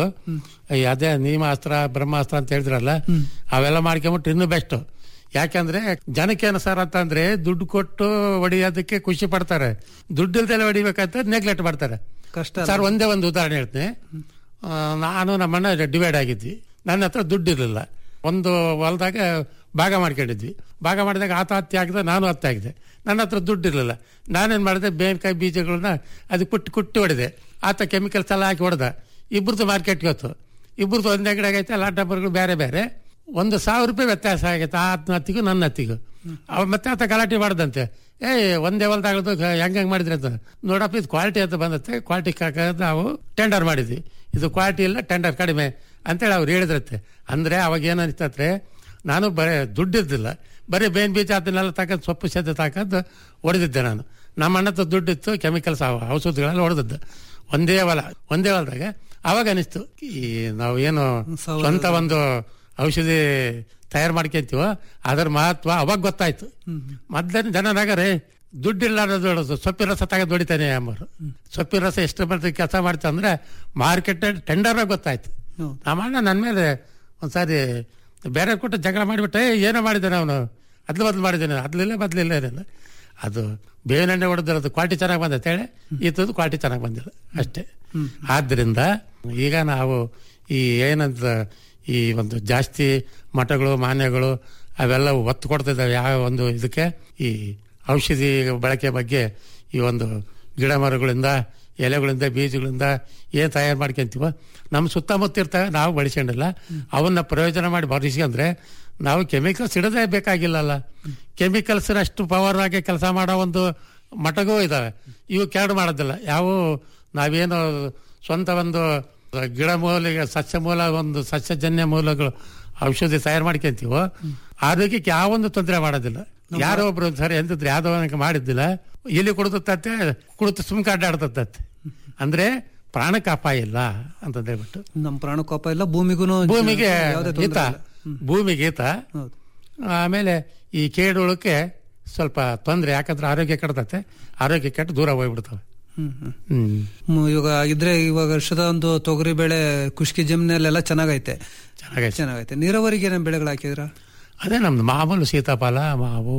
ಅದೇ ನೀಮಾಸ್ತ್ರ ಬ್ರಹ್ಮಾಸ್ತ್ರ ಅಂತ ಹೇಳಿದ್ರಲ್ಲ ಅವೆಲ್ಲ ಮಾಡ್ಕೊಂಬಿಟ್ಟು ಇನ್ನೂ ಬೆಸ್ಟ್ ಯಾಕಂದ್ರೆ ಜನಕ್ಕೆ ಏನು ಸರ್ ಅಂತಂದ್ರೆ ದುಡ್ಡು ಕೊಟ್ಟು ಹೊಡಿಯೋದಕ್ಕೆ ಖುಷಿ ಪಡ್ತಾರೆ ದುಡ್ಡು ಇಲ್ದೆಲ್ಲ ಹೊಡಿಬೇಕಂತ ನೆಗ್ಲೆಕ್ಟ್ ಮಾಡ್ತಾರೆ ಕಷ್ಟ ಸರ್ ಒಂದೇ ಒಂದು ಉದಾಹರಣೆ ಹೇಳ್ತೀನಿ ಆ, ನಾನು ನಮ್ಮಣ್ಣ ಡಿವೈಡ್ ಆಗಿದ್ವಿ ನನ್ನ ಹತ್ರ ದುಡ್ಡು ಇರಲಿಲ್ಲ ಒಂದು ಹೊಲದಾಗ ಭಾಗ ಮಾಡ್ಕೊಂಡಿದ್ವಿ ಭಾಗ ಮಾಡಿದಾಗ ಆತ ಹತ್ತಿ ಹಾಕಿದ ನಾನು ಹತ್ತಿ ಹಾಕಿದೆ ನನ್ನ ಹತ್ರ ದುಡ್ಡು ಇರಲಿಲ್ಲ ನಾನೇನು ಮಾಡಿದೆ ಬೇವಿನಕಾಯಿ ಬೀಜಗಳನ್ನ ಅದು ಕುಟ್ಟಿ ಕುಟ್ಟಿ ಹೊಡೆದೆ ಆತ ಕೆಮಿಕಲ್ಸ್ ಎಲ್ಲ ಹಾಕಿ ಹೊಡೆದ ಇಬ್ಬರದು ಮಾರ್ಕೆಟ್ಗೆ ಹೊತ್ತು ಇಬ್ಬರದು ಒಂದೇ ಕಡೆ ಆಗೈತೆ ಎಲ್ಲ ಡಬ್ಬರ್ಗಳು ಬೇರೆ ಬೇರೆ ಒಂದು ಸಾವಿರ ರೂಪಾಯಿ ವ್ಯತ್ಯಾಸ ಆಗೈತೆ ಆತನ ಹತ್ತಿಗೂ ನನ್ನ ಹತ್ತಿಗೂ ಅವ ಮತ್ತೆ ಆತ ಗಲಾಟೆ ಮಾಡ್ದಂತೆ ಏ ಒಂದೇ ಹೊಲ್ದಾಗದು ಹೆಂಗ್ ಹೆಂಗ್ ಮಾಡಿದ್ರಿ ಅಂತ ನೋಡಪ್ಪ ಇದು ಕ್ವಾಲಿಟಿ ಅಂತ ಬಂದತ್ತೆ ಕ್ವಾಲಿಟಿ ಕಾಕದ್ ನಾವು ಟೆಂಡರ್ ಮಾಡಿದ್ವಿ ಇದು ಕ್ವಾಲಿಟಿ ಇಲ್ಲ ಟೆಂಡರ್ ಕಡಿಮೆ ಅಂತೇಳಿ ಅವ್ರು ಹೇಳಿದ್ರತ್ತೆ ಅಂದ್ರೆ ಅವಾಗ ಏನ್ ಅನಿಸ್ತತ್ರೆ ನಾನು ಬರೇ ದುಡ್ಡಿದ್ದಿಲ್ಲ ಬರೀ ಬೇನ್ ಬೀಜ ಅದನ್ನೆಲ್ಲ ತಗೊಂಡು ಸೊಪ್ಪು ಸದ್ದ ತಗೊಂಡು ಹೊಡೆದಿದ್ದೆ ನಾನು ನಮ್ಮ ಅಣ್ಣ ಹತ್ರ ದುಡ್ಡಿತ್ತು ಕೆಮಿಕಲ್ಸ್ ಔಷಧಿಗಳೆಲ್ಲ ಹೊಡೆದಿದ್ದೆ ಒಂದೇ ಹೊಲ ಒಂದೇ ಹೊಲದಾಗ ಅವಾಗ ಅನಿಸ್ತು ಈ ನಾವು ಏನು ಸ್ವಂತ ಒಂದು ಔಷಧಿ ತಯಾರು ಮಾಡ್ಕೊಂತೀವೋ ಅದರ ಮಹತ್ವ ಅವಾಗ ಗೊತ್ತಾಯ್ತು ಮೊದ್ಲೇನು ಜನನಾಗರೆ ದುಡ್ಡಿಲ್ಲ ಅನ್ನೋದು ಸೊಪ್ಪಿನ ರಸ ತಗೊಂಡು ಹೊಡಿತಾನೆ ಅಂಬರು ಸೊಪ್ಪಿನ ರಸ ಎಷ್ಟು ಮಾಡ್ತೀವಿ ಕೆಲಸ ಮಾಡ್ತಾ ಅಂದ್ರೆ ಮಾರ್ಕೆಟ್ ಟೆಂಡರ್ ಗೊತ್ತಾಯ್ತು ನಮ್ಮ ಅಣ್ಣ ನನ್ನ ಮೇಲೆ ಒಂದ್ಸಾರಿ ಬೇರೆ ಕೊಟ್ಟು ಜಗಳ ಮಾಡಿಬಿಟ್ಟೆ ಏನೋ ಮಾಡಿದ್ದಾನೆ ಅವನು ಅದ್ಲು ಬದ್ಲು ಮಾಡಿದ್ದಾನೆ ಅದ್ಲಿಲ್ಲ ಬದ್ಲಿಲ್ಲ ಏನಿಲ್ಲ ಅದು ಬೇವಿನ ಎಣ್ಣೆ ಹೊಡೆದಿರೋದು ಕ್ವಾಲಿಟಿ ಚೆನ್ನಾಗಿ ಬಂದೈತೆ ಹೇಳಿ ಈತದ್ದು ಕ್ವಾಲಿಟಿ ಚೆನ್ನಾಗಿ ಬಂದಿಲ್ಲ ಅಷ್ಟೇ ಆದ್ದರಿಂದ ಈಗ ನಾವು ಈ ಏನಂತ ಈ ಒಂದು ಜಾಸ್ತಿ ಮಠಗಳು ಮಾನ್ಯಗಳು ಅವೆಲ್ಲ ಒತ್ತು ಕೊಡ್ತಿದ್ದಾವೆ ಯಾವ ಒಂದು ಇದಕ್ಕೆ ಈ ಔಷಧಿ ಬಳಕೆ ಬಗ್ಗೆ ಈ ಒಂದು ಗಿಡ ಮರಗಳಿಂದ ಎಲೆಗಳಿಂದ ಬೀಜಗಳಿಂದ ಏನು ತಯಾರು ಮಾಡ್ಕೊಂತೀವೋ ನಮ್ಮ ಸುತ್ತಮುತ್ತ ಇರ್ತವೆ ನಾವು ಬಳಸ್ಕೊಂಡಿಲ್ಲ ಅವನ್ನ ಪ್ರಯೋಜನ ಮಾಡಿ ಬಳಸ್ಕೊಂಡ್ರೆ ನಾವು ಕೆಮಿಕಲ್ಸ್ ಇಡದೇ ಬೇಕಾಗಿಲ್ಲಲ್ಲ ಕೆಮಿಕಲ್ಸ್ ಅಷ್ಟು ಪವರ್ ಆಗಿ ಕೆಲಸ ಮಾಡೋ ಒಂದು ಮಠಗೂ ಇದಾವೆ ಇವು ಕೆರಡು ಮಾಡೋದಿಲ್ಲ ಯಾವ ನಾವೇನು ಸ್ವಂತ ಒಂದು ಗಿಡ ಮೂಲಿಗೆ ಸಸ್ಯ ಮೂಲ ಒಂದು ಸಸ್ಯಜನ್ಯ ಮೂಲಗಳು ಔಷಧಿ ತಯಾರು ಮಾಡ್ಕೊಂತೀವೋ ಆರೋಗ್ಯಕ್ಕೆ ಯಾವೊಂದು ತೊಂದರೆ ಮಾಡೋದಿಲ್ಲ ಯಾರೋ ಒಬ್ರು ಸರಿ ಎಂತಿದ್ರೆ ಯಾವ್ದೋ ಒನಕ್ಕೆ ಮಾಡಿದ್ದಿಲ್ಲ ಎಲ್ಲಿ ಕುಡಿದತ್ತೆ ಕುಡಿದು ಸುಮ್ಕ ಅಡ್ಡಾಡ್ತತ್ತೆ ಅಂದ್ರೆ ಪ್ರಾಣಕ್ಕೆ ಅಪಾಯ ಇಲ್ಲ ಅಂತ ಹೇಳ್ಬಿಟ್ಟು ನಮ್ಮ ಪ್ರಾಣಕೋಪ ಇಲ್ಲ ಭೂಮಿಗೂ ಭೂಮಿಗೆ ಯಾವುದೇ ಹಿತ ತೊಂದರೆ ಇಲ್ಲ. ಭೂಮಿಗೆ ಹಿತ ಹೌದು ಆಮೇಲೆ ಈ ಕೇಳುಳಕ್ಕೆ ಸ್ವಲ್ಪ ತೊಂದರೆ ಯಾಕಂದ್ರೆ ಆರೋಗ್ಯ ಕೆಡ್ತತೆ ಆರೋಗ್ಯ ಕೆಟ್ಟು ದೂರ ಹೋಗ್ಬಿಡ್ತವೆ ಹ್ಮ್ ಹ್ಮ್ ಹ್ಮ್ ಹ್ಮ್, ಇವಾಗ ಇದ್ರೆ ಇವಾಗ ವರ್ಷದ ಒಂದು ತೊಗರಿ ಬೆಳೆ ಕುಷ್ಕಿ ಜಮ್ನೆಲ್ಲ ಚೆನ್ನಾಗೈತೆ ಚೆನ್ನಾಗೈತೆ ಚೆನ್ನಾಗೈತೆ ನೀರಾವರಿಗೆ ಏನೇನ್ ಬೆಳೆಗಳು ಹಾಕಿದ್ರ ಅದೇ ನಮ್ದು ಮಾಮೂಲು ಸೀತಾಫಲ ಮಾವು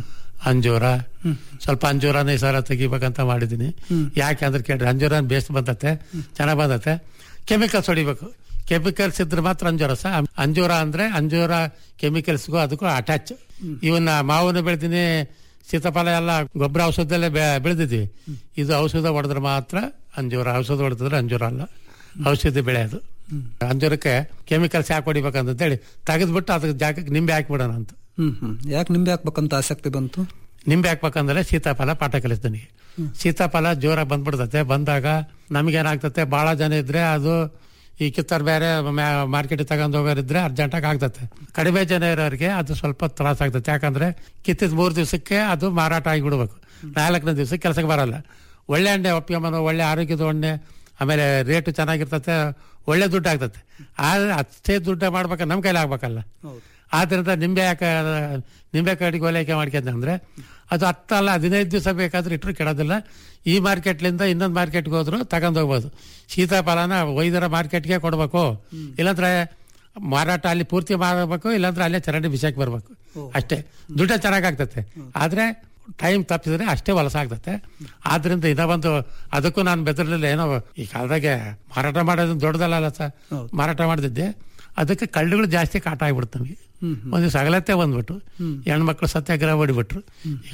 ಅಂಜೂರ ಸ್ವಲ್ಪ ಅಂಜೂರನ ಈ ಸಲ ತೆಗಿಬೇಕಂತ ಮಾಡಿದ್ದೀನಿ ಯಾಕೆಂದ್ರೆ ಕೇಳ್ರಿ ಅಂಜೂರ ಬೇಸ್ ಬಂದತ್ತೆ ಚೆನ್ನಾಗ್ ಬಂದತ್ತೆ ಕೆಮಿಕಲ್ಸ್ ಹೊಡಿಬೇಕು ಕೆಮಿಕಲ್ಸ್ ಇದ್ರೆ ಮಾತ್ರ ಅಂಜೂರ ಸಹ ಅಂಜೂರ ಅಂದ್ರೆ ಅಂಜೂರ ಕೆಮಿಕಲ್ಸ್ಗೂ ಅದಕ್ಕೂ ಅಟ್ಯಾಚ್ ಇವನ್ನ ಮಾವನ್ನ ಬೆಳೆದಿನಿ ಸೀತಾಫಲ ಎಲ್ಲ ಗೊಬ್ಬರ ಔಷಧದಲ್ಲೇ ಬೆ- ಬೆಳೆದಿದ್ವಿ ಇದು ಔಷಧ ಹೊಡೆದ್ರೆ ಮಾತ್ರ ಅಂಜೂರ ಔಷಧ ಹೊಡೆದಿದ್ರೆ ಅಂಜೂರ ಅಲ್ಲ ಔಷಧಿ ಬೆಳೆ ಅದು ಅಂಜೂರಕ್ಕೆ ಕೆಮಿಕಲ್ಸ್ ಯಾಕೆ ಹೊಡಿಬೇಕಂತ ಹೇಳಿ ತೆಗೆದ್ಬಿಟ್ಟು ಅದಕ್ಕೆ ಜಾಗಕ್ಕೆ ನಿಂಬೆ ಹಾಕ್ಬಿಡೋಣ ಅಂತ ಹ್ಮ್ ಹ್ಮ್ ಯಾಕೆ ನಿಂಬೆ ಹಾಕ್ಬೇಕಂತ ಆಸಕ್ತಿ ಬಂತು ನಿಂಬೆ ಹಾಕ್ಬೇಕಂದ್ರೆ ಸೀತಾಫಲ ಪಾಠ ಕಲಿಸ್ತಾನೆ ಸೀತಾಫಲ ಜೋರಾಗಿ ಬಂದ್ಬಿಡ್ತತೆ ಬಂದಾಗ ನಮಗೇನಾಗ್ತತೆ ಬಹಳ ಜನ ಇದ್ರೆ ಅದು ಈ ಕಿತ್ತರ್ ಬೇರೆ ಮಾರ್ಕೆಟ್ ತಗೊಂಡ್ ಹೋಗೋರಿದ್ರೆ ಅರ್ಜೆಂಟಾಗಿ ಆಗ್ತತೆ ಕಡಿಮೆ ಜನ ಇರೋರಿಗೆ ಅದು ಸ್ವಲ್ಪ ತ್ರಾಸ ಆಗ್ತದೆ ಯಾಕಂದ್ರೆ ಕಿತ್ತಿದ ಮೂರು ದಿವಸಕ್ಕೆ ಅದು ಮಾರಾಟ ಆಗಿಬಿಡ್ಬೇಕು ನಾಲ್ಕನೇ ದಿವಸಕ್ಕೆ ಕೆಲಸಕ್ಕೆ ಬರಲ್ಲ ಒಳ್ಳೆ ಎಣ್ಣೆ ಒಪ್ಪಿಗೆಮನು ಒಳ್ಳೆ ಆರೋಗ್ಯದ ಎಣ್ಣೆ ಆಮೇಲೆ ರೇಟು ಚೆನ್ನಾಗಿರ್ತತೆ ಒಳ್ಳೆ ದುಡ್ಡು ಆಗ್ತತೆ ಆದ್ರೆ ಅಷ್ಟೇ ದುಡ್ಡು ಮಾಡ್ಬೇಕು ನಮ್ಮ ಕೈಲಿ ಆಗ್ಬೇಕಲ್ಲ ಆದ್ರಿಂದ ನಿಂಬೆ ಯಾಕೆ ನಿಂಬೆ ಕಡಿಗೆ ಓಲೈಕೆ ಮಾಡ್ಕೊಂಡ್ರೆ ಅದು ಹತ್ತಲ್ಲ ಹದಿನೈದು ದಿವಸ ಬೇಕಾದ್ರೆ ಇಟ್ಟರು ಕೆಡೋದಿಲ್ಲ ಈ ಮಾರ್ಕೆಟ್ಲಿಂದ ಇನ್ನೊಂದು ಮಾರ್ಕೆಟ್ಗೆ ಹೋದ್ರು ತಗೊಂಡ್ ಹೋಗ್ಬೋದು ಸೀತಾಫಲನ ವೈದ್ಯರ ಮಾರ್ಕೆಟ್ಗೆ ಕೊಡ್ಬೇಕು ಇಲ್ಲಾಂದ್ರೆ ಮಾರಾಟ ಅಲ್ಲಿ ಪೂರ್ತಿ ಮಾರಬೇಕು ಇಲ್ಲಾಂದ್ರೆ ಅಲ್ಲೇ ಚರಂಡಿ ಬಿಸಾಕಿ ಬರ್ಬೇಕು ಅಷ್ಟೇ ದುಡ್ಡ ಚೆನ್ನಾಗಾಗ್ತತೆ ಆದ್ರೆ ಟೈಮ್ ತಪ್ಪಿದ್ರೆ ಅಷ್ಟೇ ವಲಸ ಆಗ್ತತೆ ಆದ್ರಿಂದ ಇನ್ನ ಒಂದು ಅದಕ್ಕೂ ನಾನು ಬೆದರಲಿಲ್ಲ ಏನೋ ಈ ಕಾಲದಾಗೆ ಮಾರಾಟ ಮಾಡೋದು ದೊಡ್ಡದಲ್ಲ ಸರ್ ಮಾರಾಟ ಮಾಡ್ತಿದ್ದೆ ಅದಕ್ಕೆ ಕಳ್ಳುಗಳು ಜಾಸ್ತಿ ಕಾಟ ಆಗ್ಬಿಡ್ತು ನಮಗೆ ಒಂದು ಸಗಲತ್ತೆ ಬಂದ್ಬಿಟ್ಟು ಹೆಣ್ಮಕ್ಳು ಸತ್ಯಾಗ್ರಹ ಹೊಡಿಬಿಟ್ರು ಈಗ